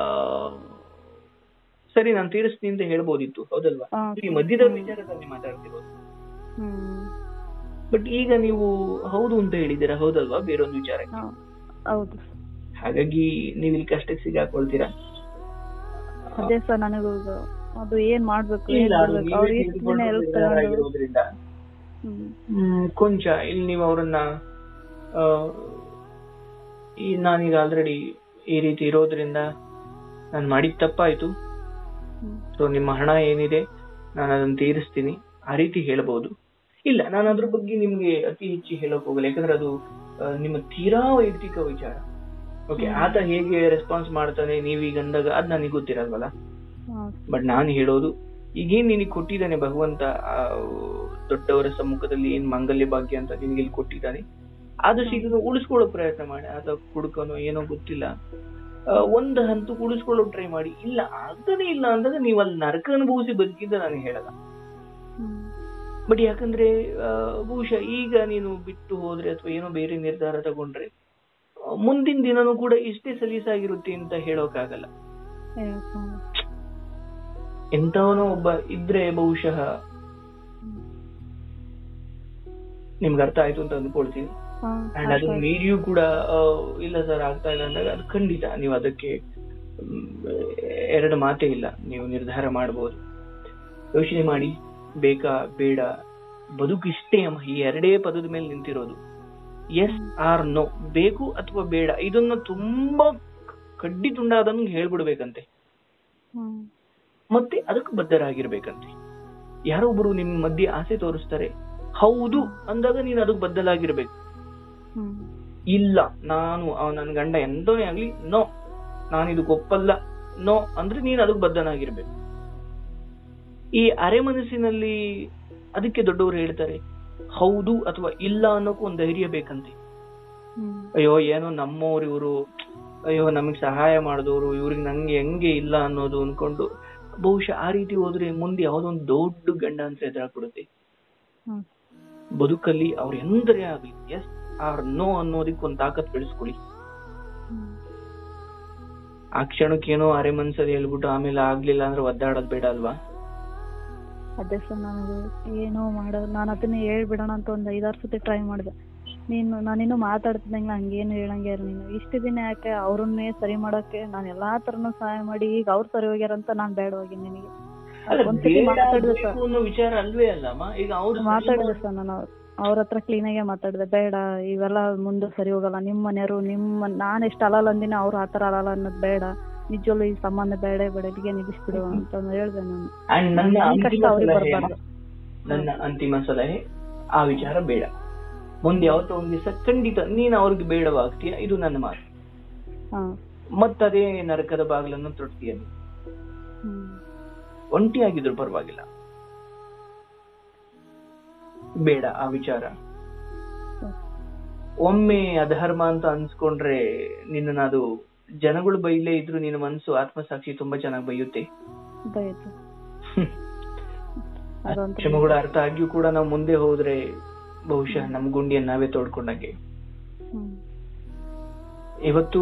ಸರಿ ನಾನು ತೀರಿಸ್ತೀನಿ ಅಂತ ಹೇಳ್ಬೋದಿತ್ತು ಹೌದಲ್ವಾ ಹಾ, ಈ ಮಧ್ಯದ ವಿಚಾರದಲ್ಲಿ ಮಾತಾಡ್ತಿರೋದು ಹ್ಮ್ ಬಟ್ ಈಗ ನೀವು ಹೌದು ಅಂತ ಹೇಳಿದ್ದೀರಾ ಹೌದಲ್ವಾ ಬೇರೊಂದು ವಿಚಾರಕ್ಕೆ ಹಾ, ಹೌದು ಹಾಗಾಗಿ ನೀವು ಇಲ್ಲಿ ಕಷ್ಟಕ್ಕೆ ಸಿಗಾಕೊಳ್ತೀರಾ ಅದೇ ಸರ್ ನನಗೂ ಇದು ಅದು ಏನ್ ಮಾಡ್ಬೇಕು ಏನ್ ಇಲ್ಲ, ಅದು ಮಾಡ್ಬೇಕು ನೀವೇ ಅವ್ರು ಇಷ್ಟು ದಿನ ಹೆಲ್ಪ್ ತಿಳ್ಕೊಂಡು ತಗೊಂಡು ಆಗಿರೋದ್ರಿಂದ ಹ್ಮ್ ಹ್ಮ್, ಕೊಂಚ ಇಲ್ಲಿ ನೀವು ಅವರನ್ನ ಆ, ಈ ನಾನೀಗ ಆಲ್ರೆಡಿ ಈ ರೀತಿ ಇರೋದ್ರಿಂದ ನಾನು ಮಾಡಿದ ತಪ್ಪಾಯ್ತು ಹ್ಮ್ ಸೊ ನಿಮ್ಮ ಹಣ ಏನಿದೆ ನಾನು ಅದನ್ನ ತೀರಿಸ್ತೀನಿ ಆ ರೀತಿ ಹೇಳ್ಬೋದು ಇಲ್ಲ ನಾನು ಅದ್ರ ಬಗ್ಗೆ ನಿಮ್ಗೆ ಅತಿ ಹೆಚ್ಚು ಹೇಳಕ್ ಹೋಗಲ್ಲ ಯಾಕಂದ್ರೆ ಅದು ಆ, ನಿಮ್ಮ ತೀರಾ ವೈಯಕ್ತಿಕ ವಿಚಾರ ಓಕೆ ಆತ ಹೇಗೆ ರೆಸ್ಪಾನ್ಸ್ ಮಾಡ್ತಾನೆ ನೀವೀಗ ಅಂದಾಗ ಅದ್ ನನಗೆ ಗೊತ್ತಿರಲ್ವಲ್ಲ ಹಾ, ಬಟ್ ನಾನು ಹೇಳೋದು ಈಗೇನ್ ನಿನಗೆ ಕೊಟ್ಟಿದ್ದಾನೆ ಭಗವಂತ ಆ, ದೊಡ್ಡವರ ಸಮ್ಮುಖದಲ್ಲಿ ಏನ್ ಮಾಂಗಲ್ಯ ಭಾಗ್ಯ ಅಂತ ನಿನಗೆ ಇಲ್ಲಿ ಕೊಟ್ಟಿದ್ದಾನೆ ಆದಷ್ಟು ಇದನ್ನು ಉಳಿಸ್ಕೊಳ್ಳೋ ಪ್ರಯತ್ನ ಮಾಡಿ ಆತ ಕುಡ್ಕನೋ ಏನೋ ಗೊತ್ತಿಲ್ಲ ಆ, ಒಂದ್ ಹಂತ ಉಳಿಸ್ಕೊಳ್ಳೋ ಟ್ರೈ ಮಾಡಿ ಇಲ್ಲ ಆಗದೇ ಇಲ್ಲ ಅಂದಾಗ ನೀವು ಅಲ್ಲಿ ನರಕ ಅನುಭವಿಸಿ ಬದುಕಿದ್ದ ನಾನು ಹೇಳಲ್ಲ ಹ್ಮ್ ಬಟ್ ಯಾಕಂದ್ರೆ ಆ, ಬಹುಶಃ ಈಗ ನೀನು ಬಿಟ್ಟು ಹೋದ್ರೆ ಅಥವಾ ಏನೋ ಬೇರೆ ನಿರ್ಧಾರ ತಗೊಂಡ್ರೆ ಆ, ಮುಂದಿನ ದಿನನೂ ಕೂಡ ಇಷ್ಟೇ ಸಲೀಸಾಗಿರುತ್ತೆ ಅಂತ ಹೇಳೋಕ್ಕಾಗಲ್ಲ ಏ, ಹ್ಮ್. ಎಂತವನೋ ಒಬ್ಬ ಇದ್ರೆ ಬಹುಶಃ ನಿಮ್ಗೆ ಅರ್ಥ ಆಯ್ತು ಅಂತ ಅಂದ್ಕೊಳ್ತೀನಿ ಹಾ, ಅಂಡ್ ಅದನ್ನ ಮೀರಿಯೂ ಕೂಡ ಆ, ಇಲ್ಲ ಸರ್ ಆಗ್ತಾ ಇಲ್ಲ ಅಂದಾಗ ಅದು ಖಂಡಿತ ನೀವು ಅದಕ್ಕೆ ಮ್, ಎರಡು ಮಾತೇ ಇಲ್ಲ ನೀವು ನಿರ್ಧಾರ ಮಾಡಬಹುದು ಯೋಚನೆ ಮಾಡಿ ಬೇಕಾ ಬೇಡ ಬದುಕು ಇಷ್ಟೇ ಅಮ್ಮ ಈ ಎರಡೇ ಪದದ ಮೇಲೆ ನಿಂತಿರೋದು ಎಸ್ ಆರ್ ನೋ ಬೇಕು ಅಥವಾ ಬೇಡ ಇದನ್ನ ತುಂಬಾ ಕಡ್ಡಿ ತುಂಡಾದಂಗೆ ಹೇಳ್ಬಿಡ್ಬೇಕಂತೆ ಹ್ಮ್ ಮತ್ತೆ ಅದಕ್ಕೆ ಬದ್ಧರಾಗಿರ್ಬೇಕಂತೆ ಯಾರೋ ಒಬ್ರು ನಿಮ್ ಮಧ್ಯೆ ಆಸೆ ತೋರಿಸ್ತಾರೆ ಹೌದು ಅಂದಾಗ ನೀನು ಅದಕ್ಕೆ ಬದ್ಧಲಾಗಿರ್ಬೇಕು ಹ್ಮ್ ಇಲ್ಲ ನಾನು ಅವ- ನನ್ ಗಂಡ ಎಂತವೇ ಆಗ್ಲಿ ನೋ ನಾನು ಇದಕ್ಕೆ ಒಪ್ಪಲ್ಲ ನೋ ಅಂದ್ರೆ ನೀನು ಅದಕ್ಕೆ ಬದ್ಧನಾಗಿರ್ಬೇಕು ಈ ಅರೆ ಮನಸ್ಸಿನಲ್ಲಿ ಅದಕ್ಕೆ ದೊಡ್ಡವರು ಹೇಳ್ತಾರೆ ಹೌದು ಅಥವಾ ಇಲ್ಲ ಅನ್ನೋಕ್ಕೂ ಒಂದು ಧೈರ್ಯ ಬೇಕಂತೆ ಹ್ಮ್ ಅಯ್ಯೋ ಏನೋ ನಮ್ಮವ್ರು ಇವರು ಅಯ್ಯೋ ನಮಗ್ ಸಹಾಯ ಮಾಡಿದವರು ಇವ್ರಿಗೆ ನಂಗೆ ಹೆಂಗೆ ಇಲ್ಲ ಅನ್ನೋದು ಅನ್ಕೊಂಡು ಬಹುಶಃ ಆ ರೀತಿ ಹೋದ್ರೆ ಮುಂದೆ ಯಾವ್ದೋ ಒಂದು ದೊಡ್ಡ ಗಂಡ ಅಂತ ಎದುರಾಗ್ಬಿಡುತ್ತೆ ಹ್ಮ್ ಬದುಕಲ್ಲಿ ಅವ್ರು ಎಂದರೆ ಆಗ್ಲಿ ಎಸ್ ಆರ್ ನೋ ಅನ್ನೋದಕ್ಕೆ ಒಂದು ತಾಕತ್ ಬೆಳೆಸ್ಕೊಳ್ಳಿ ಹ್ಮ್ ಆ ಕ್ಷಣಕ್ಕೇನೋ ಅರೆ ಮನ್ಸಲ್ಲಿ ಹೇಳ್ಬಿಟ್ಟು ಆಮೇಲೆ ಆಗ್ಲಿಲ್ಲ ಅಂದ್ರೆ ಒದ್ದಾಡೋದ್ ಬೇಡ ಅಲ್ವಾ ಅದೇ ಸರ್ ನನಗೆ ಏನೋ ಮಾಡೋದು ನಾನು ಅದನ್ನೇ ಹೇಳ್ಬಿಡೋಣ ಅಂತ ಒಂದು ಐದಾರು ಸತಿ ಟ್ರೈ ಮಾಡಿದೆ ನೀನು ನಾನಿನ್ನೂ ಮಾತಾಡ್ತಿದ್ದಂಗೆ ಹಂಗೇನು ಹೇಳಂಗೆ ಇರು ನೀನು ಇಷ್ಟು ದಿನ ಯಾಕೆ ಅವ್ರನ್ನೇ ಸರಿ ಮಾಡೋಕ್ಕೆ ನಾನು ಎಲ್ಲಾ ಥರನೂ ಸಹಾಯ ಮಾಡಿ ಈಗ ಅವ್ರು ಸರಿ ಹೋಗ್ಯಾರ ಅಂತ ನಾನು ಬೇಡವಾಗಿ ನಿನಗೆ ಅಲ್ಲ ಒಂದ್ಸತಿ ಬೇಡ ಮಾತಾಡಿದೆ ಬೇಕು ಸರ್ ಅನ್ನೋ ವಿಚಾರ ಅಲ್ವೇ ಅಲ್ಲಮ್ಮ ಈಗ ಅವ್ರು ಸರಿ ಮಾತಾಡಿದೆ ಸರ್ ನಾನು ಅವ್ರ ಅವ್ರ ಹತ್ರ ಕ್ಲೀನಾಗೆ ಮಾತಾಡಿದೆ ಬೇಡ ಇವೆಲ್ಲ ಮುಂದೆ ಸರಿ ಹೋಗಲ್ಲ ನಿಮ್ಮ ಮನೆಯವರು ನಿಮ್ಮ ನಾನು ಎಷ್ಟು ಅಲಲ್ಲ ಅಂದಿನ ಅವ್ರು ಆ ಥರ ಅಲಲ್ಲ ಅನ್ನೋದು ಬೇಡ ನಿಜವಲ್ಲೂ ಈ ಸಂಬಂಧ ಬೇಡ ಬೇಡ ಇಲ್ಲಿಗೆ ನಿಲ್ಲಿಸ್ಬಿಡು ಅಂತ ಹೇಳಿದೆ ನಾನು ಅಂಡ್ ನನ್ನ ನನ್ ಕಷ್ಟ ಅಂತಿಮ ಅವ್ರಿಗೆ ಸಲಹೆ ಬರ್ಬಾರ್ದು. ನನ್ನ ಅಂತಿಮ ಸಲಹೆ ಆ ವಿಚಾರ ಬೇಡ ಮುಂದೆ ಯಾವತ್ತೋ ಒಂದ್ ದಿವಸ ಖಂಡಿತ ನೀನ್ ಅವ್ರಿಗೆ ಬೇಡವಾಗ್ತೀಯ ಇದು ನನ್ನ ಮಾತು ಹಾಂ ಮತ್ತದೇ ನರಕದ ಬಾಗಿಲನ್ನು ತೊಡ್ತೀಯ ನೀನು. ಹ್ಞೂ ಒಂಟಿಯಾಗಿದ್ರು ಪರವಾಗಿಲ್ಲ ಬೇಡ ಆ ವಿಚಾರ ಒಮ್ಮೆ ಅಧರ್ಮ ಅಂತ ಅನ್ಸ್ಕೊಂಡ್ರೆ ನಿನ್ನ ಅದು ಜನಗಳು ಬೈಲೇ ಇದ್ರು ನಿನ್ನ ಮನಸ್ಸು ಆತ್ಮಸಾಕ್ಷಿ ತುಂಬಾ ಚೆನ್ನಾಗಿ ಬೈಯುತ್ತೆ ಬೈತು ಅದೊಂಥರ ಕ್ಷಮಗಳು ಅರ್ಥ ಆಗಿಯೂ ಕೂಡ ನಾವು ಮುಂದೆ ಹೋದ್ರೆ ಬಹುಶಃ ನಮ್ ಗುಂಡಿಯನ್ನ ನಾವೇ ತೋಡ್ಕೊಂಡಂಗೆ ಹ್ಮ್ ಇವತ್ತು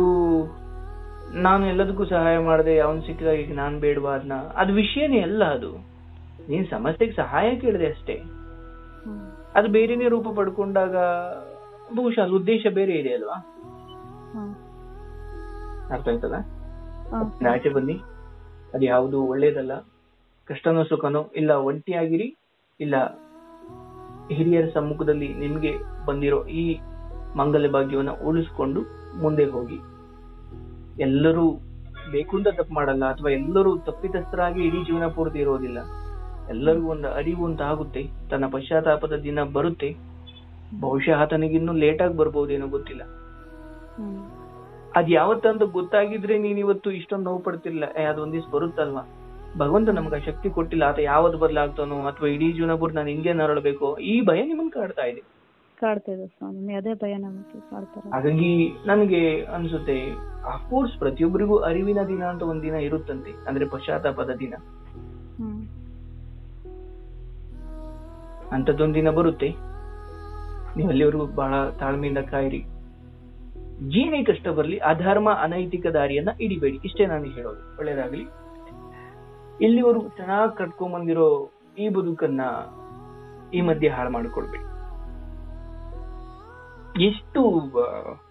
ನಾನು ಎಲ್ಲದಕ್ಕೂ ಸಹಾಯ ಮಾಡದೆ ಅವನ್ ಸಿಕ್ಕಿದಾಗ ಈಗ ನಾನ್ ಬೇಡವಾ ಅದನ್ನ ಅದು ವಿಷಯನೇ ಅಲ್ಲ ಅದು ನೀನ್ ಸಮಸ್ಯೆಗೆ ಸಹಾಯ ಕೇಳಿದೆ ಅಷ್ಟೇ ಹ್ಮ್ ಅದು ಬೇರೆನೇ ರೂಪ ಪಡ್ಕೊಂಡಾಗ ಬಹುಶಃ ಅಲ್ಲಿ ಉದ್ದೇಶ ಬೇರೆ ಇದೆ ಅಲ್ವಾ ಹ್ಮ್ ಅರ್ಥ ಆಯ್ತದ ಹಾ ಆಚೆ ಬನ್ನಿ ಅದು ಯಾವುದು ಒಳ್ಳೇದಲ್ಲ ಕಷ್ಟನೋ ಸುಖನೋ ಇಲ್ಲ ಒಂಟಿಯಾಗಿರಿ ಇಲ್ಲ ಹಿರಿಯರ ಸಮ್ಮುಖದಲ್ಲಿ ನಿಮ್ಗೆ ಬಂದಿರೋ ಈ ಮಂಗಲ ಭಾಗ್ಯವನ್ನ ಉಳಿಸ್ಕೊಂಡು ಮುಂದೆ ಹೋಗಿ ಎಲ್ಲರೂ ಬೇಕು ಅಂತ ತಪ್ಪು ಮಾಡಲ್ಲ ಅಥವಾ ಎಲ್ಲರೂ ತಪ್ಪಿತಸ್ಥರಾಗಿ ಇಡೀ ಜೀವನ ಪೂರ್ತಿ ಇರೋದಿಲ್ಲ ಎಲ್ಲರಿಗೂ ಒಂದು ಅರಿವು ಅಂತ ಆಗುತ್ತೆ ತನ್ನ ಪಶ್ಚಾತ್ತಾಪದ ದಿನ ಬರುತ್ತೆ ಬಹುಶಃ ಆತನಿಗಿನ್ನೂ ಲೇಟ್ ಆಗಿ ಬರ್ಬೋದೇನೋ ಗೊತ್ತಿಲ್ಲ ಹ್ಮ್ ಅದ್ ಯಾವತ್ತಂತ ಗೊತ್ತಾಗಿದ್ರೆ ನೀನ್ ಇವತ್ತು ಇಷ್ಟೊಂದು ನೋವು ಪಡ್ತಿರ್ಲಿಲ್ಲ ಏ ಅದೊಂದ್ ದಿವ್ಸ ಬರುತ್ತಲ್ವಾ ಭಗವಂತ ನಮ್ಗೆ ಆ ಶಕ್ತಿ ಕೊಟ್ಟಿಲ್ಲ ಆತ ಯಾವತ್ ಬದಲಾಗ್ತಾನೋ ಅಥವಾ ಇಡೀ ಜೀವನ ಪೂರ್ತಿ ನಾನು ಹಿಂಗೆ ನರಳಬೇಕು ಈ ಭಯ ನಿಮ್ಮನ್ ಕಾಡ್ತಾ ಇದೆ ಕಾಡ್ತಾ ಇದೆ ಸ್ವಾಮಿ ಅದೇ ಭಯ ನಮಗೆ ಕಾಡ್ತಾರೆ ಹಾಗಾಗಿ ನನಗೆ ಅನ್ಸುತ್ತೆ ಅಫ್ಕೋರ್ಸ್ ಪ್ರತಿಯೊಬ್ಬರಿಗೂ ಅರಿವಿನ ದಿನ ಅಂತ ಒಂದ್ ದಿನ ಇರುತ್ತಂತೆ ಅಂದ್ರೆ ಪಶ್ಚಾತ್ತಾಪದ ದಿನ ಹ್ಮ್ ಅಂತದೊಂದ್ ದಿನ ಬರುತ್ತೆ ನೀವು ಅಲ್ಲಿವರೆಗೂ ಬಹಳ ತಾಳ್ಮೆಯಿಂದ ಕಾಯಿರಿ ಏನೇ ಕಷ್ಟ ಬರ್ಲಿ ಅಧರ್ಮ ಅನೈತಿಕ ದಾರಿಯನ್ನ ಹಿಡಿಬೇಡಿ ಇಷ್ಟೇ ನಾನು ಹೇಳೋದು ಒಳ್ಳೇದಾಗ್ಲಿ ಇಲ್ಲಿವರೆಗೂ ಚೆನ್ನಾಗಿ ಕಟ್ಕೊಂಡ್ ಬಂದಿರೋ ಈ ಬದುಕನ್ನ ಈ ಮಧ್ಯೆ ಹಾಳು ಮಾಡ್ಕೊಳ್ಬೇಡಿ ಎಷ್ಟು ಆ,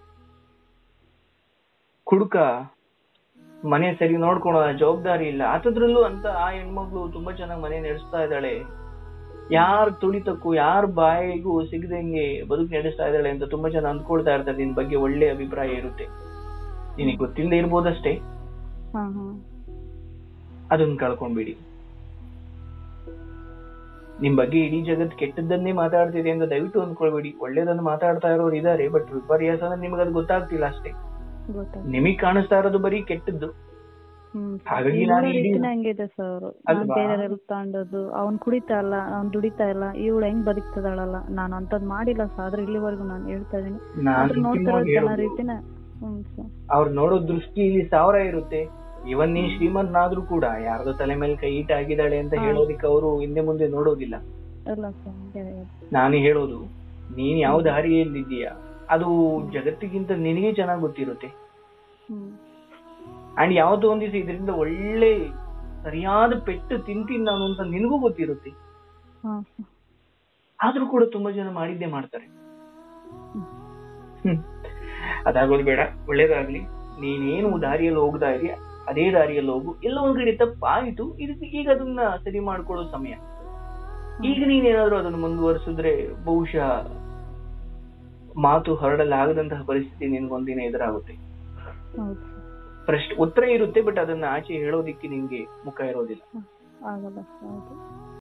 ಕುಡುಕ ಮನೆ ಸರಿ ನೋಡ್ಕೊಳೋ ಜವಾಬ್ದಾರಿ ಇಲ್ಲ ಆತದ್ರಲ್ಲೂ ಅಂತ ಆ ಹೆಣ್ಮಗ್ಳು ತುಂಬಾ ಚೆನ್ನಾಗಿ ಮನೆ ನಡೆಸ್ತಾ ಇದ್ದಾಳೆ ಯಾರ ತುಳಿತಕ್ಕೂ ಯಾರ ಬಾಯಿಗೂ ಸಿಗದಂಗೆ ಬದುಕು ನಡೆಸ್ತಾ ಇದ್ದಾಳೆ ಅಂತ ತುಂಬಾ ಜನ ಅಂದ್ಕೊಳ್ತಾ ಇರ್ತಾರೆ ನಿನ್ ಬಗ್ಗೆ ಒಳ್ಳೆ ಅಭಿಪ್ರಾಯ ಇರುತ್ತೆ ನಿನಗೆ ಗೊತ್ತಿಲ್ಲದೆ ಇರ್ಬೋದಷ್ಟೇ ಹಾ ಹಾ ಅದನ್ನ ಕಳ್ಕೊಂಡ್ಬಿಡಿ ನಿಮ್ ಬಗ್ಗೆ ಇಡೀ ಜಗತ್ ಕೆಟ್ಟದ್ದನ್ನೇ ಮಾತಾಡ್ತಿದೆ ಅಂತ ದಯವಿಟ್ಟು ಅಂದ್ಕೊಳ್ಬೇಡಿ ಒಳ್ಳೇದನ್ನ ಮಾತಾಡ್ತಾ ಇರೋರು ಇದಾರೆ ಬಟ್ ವಿಪರ್ಯಾಸ ಅಂದ್ರೆ ನಿಮ್ಗೆ ಅದು ಗೊತ್ತಾಗ್ತಿಲ್ಲ ಅಷ್ಟೇ ಗೊತ್ತಾಗ್ತದೆ ನಿಮಗ್ ಕಾಣಿಸ್ತಾ ಇರೋದು ಬರೀ ಕೆಟ್ಟದ್ದು ಹ್ಮ್ ಹಾಗಾಗಿ ಇವಳ ನಾನು ಇಡೀ- ರೀತಿನೇ ಹಂಗಿದೆ ಸರ್ ನಾನ್ ಅಲ್ವಾ? ಬೇರೆ ತಗೊಂಡದ್ದು ಅವ್ನ್ ಕುಡಿತಾ ಇಲ್ಲ ಅವ್ನ್ ದುಡಿತಾ ಇಲ್ಲ ಇವಳು ಹೆಂಗ್ ಬದುಕ್ತದಾಳಲ್ಲ ನಾನು ಅಂತದ್ ಮಾಡಿಲ್ಲ ಸರ್ ಆದ್ರೆ ಇಲ್ಲಿವರೆಗೂ ನಾನು ಹೇಳ್ತಾ ಇದೀನಿ ಆದ್ರೆ ನೋಡ್ತಾ ಇರೋ ಜನ ರೀತಿನೇ ಹ್ಮ್ ಸರ್ ಅವ್ರು ನೋಡೋ ದೃಷ್ಟಿ ಇಲ್ಲಿ ಸಾವಿರ ಇರುತ್ತೆ ಇವನ್ ನೀ ಶ್ರೀಮಂತನಾದ್ರೂ ಕೂಡ ಯಾರ್ದೋ ತಲೆ ಮೇಲೆ ಕೈ ಇಟ್ ಆಗಿದ್ದಾಳೆ ಅಂತ ಹಾ. ಹೇಳೋದಿಕ್ಕೆ ಅವರು ಹಿಂದೆ ಮುಂದೆ ನೋಡೋದಿಲ್ಲ ಇಲ್ಲ ಸರ್ ಹಂಗೆ ಆಗಿದೆ. ನಾನು ಹೇಳೋದು ನೀನ್ ಯಾವ ದಾರಿಯಲ್ಲಿದ್ದೀಯಾ ಅದು ಜಗತ್ತಿಗಿಂತ ನಿನಗೆ ಚೆನ್ನಾಗಿ ಗೊತ್ತಿರುತ್ತೆ ಹ್ಮ್ ಅಂಡ್ ಯಾವ್ದೋ ಒಂದ್ ದಿವಸ ಇದರಿಂದ ಒಳ್ಳೆ ಸರಿಯಾದ ಪೆಟ್ಟು ತಿಂತೀನಿ ನಾನು ಅಂತ ನಿನಗೂ ಗೊತ್ತಿರುತ್ತೆ ಹಾ ಸರ್ ಆದ್ರೂ ಕೂಡ ತುಂಬಾ ಜನ ಮಾಡಿದ್ದೇ ಮಾಡ್ತಾರೆ ಹ್ಮ್. ಹ್ಮ್. ಅದಾಗೋದು ಬೇಡ ಒಳ್ಳೇದಾಗ್ಲಿ ನೀನೇನು ದಾರಿಯಲ್ಲಿ ಹೋಗ್ತಾ ಇದೀಯ ಅದೇ ದಾರಿಯಲ್ಲಿ ಹೋಗು ಎಲ್ಲ ಒಂದ್ ಕಡೆ ತಪ್ಪಾಯಿತು ಇದಕ್ಕೆ ಈಗ ಅದನ್ನ ಸರಿ ಮಾಡ್ಕೊಳ್ಳೋ ಸಮಯ ಈಗ ನೀನೇನಾದ್ರೂ ಅದನ್ನ ಮುಂದುವರಿಸಿದ್ರೆ ಬಹುಶಃ ಮಾತು ಹೊರಡಲಾಗದಂತಹ ಪರಿಸ್ಥಿತಿ ನಿನ್ಗೊಂದಿನ ಎದುರಾಗುತ್ತೆ ಹೌದು ಸರ್ ಪ್ರಶ್ನೆ ಉತ್ತರ ಇರುತ್ತೆ ಬಟ್ ಅದನ್ನ ಆಚೆ ಹೇಳೋದಿಕ್ಕೆ ನಿನ್ಗೆ ಮುಖ ಇರೋದಿಲ್ಲ ಆಗಲ್ಲ ಸರ್ ಹೌದು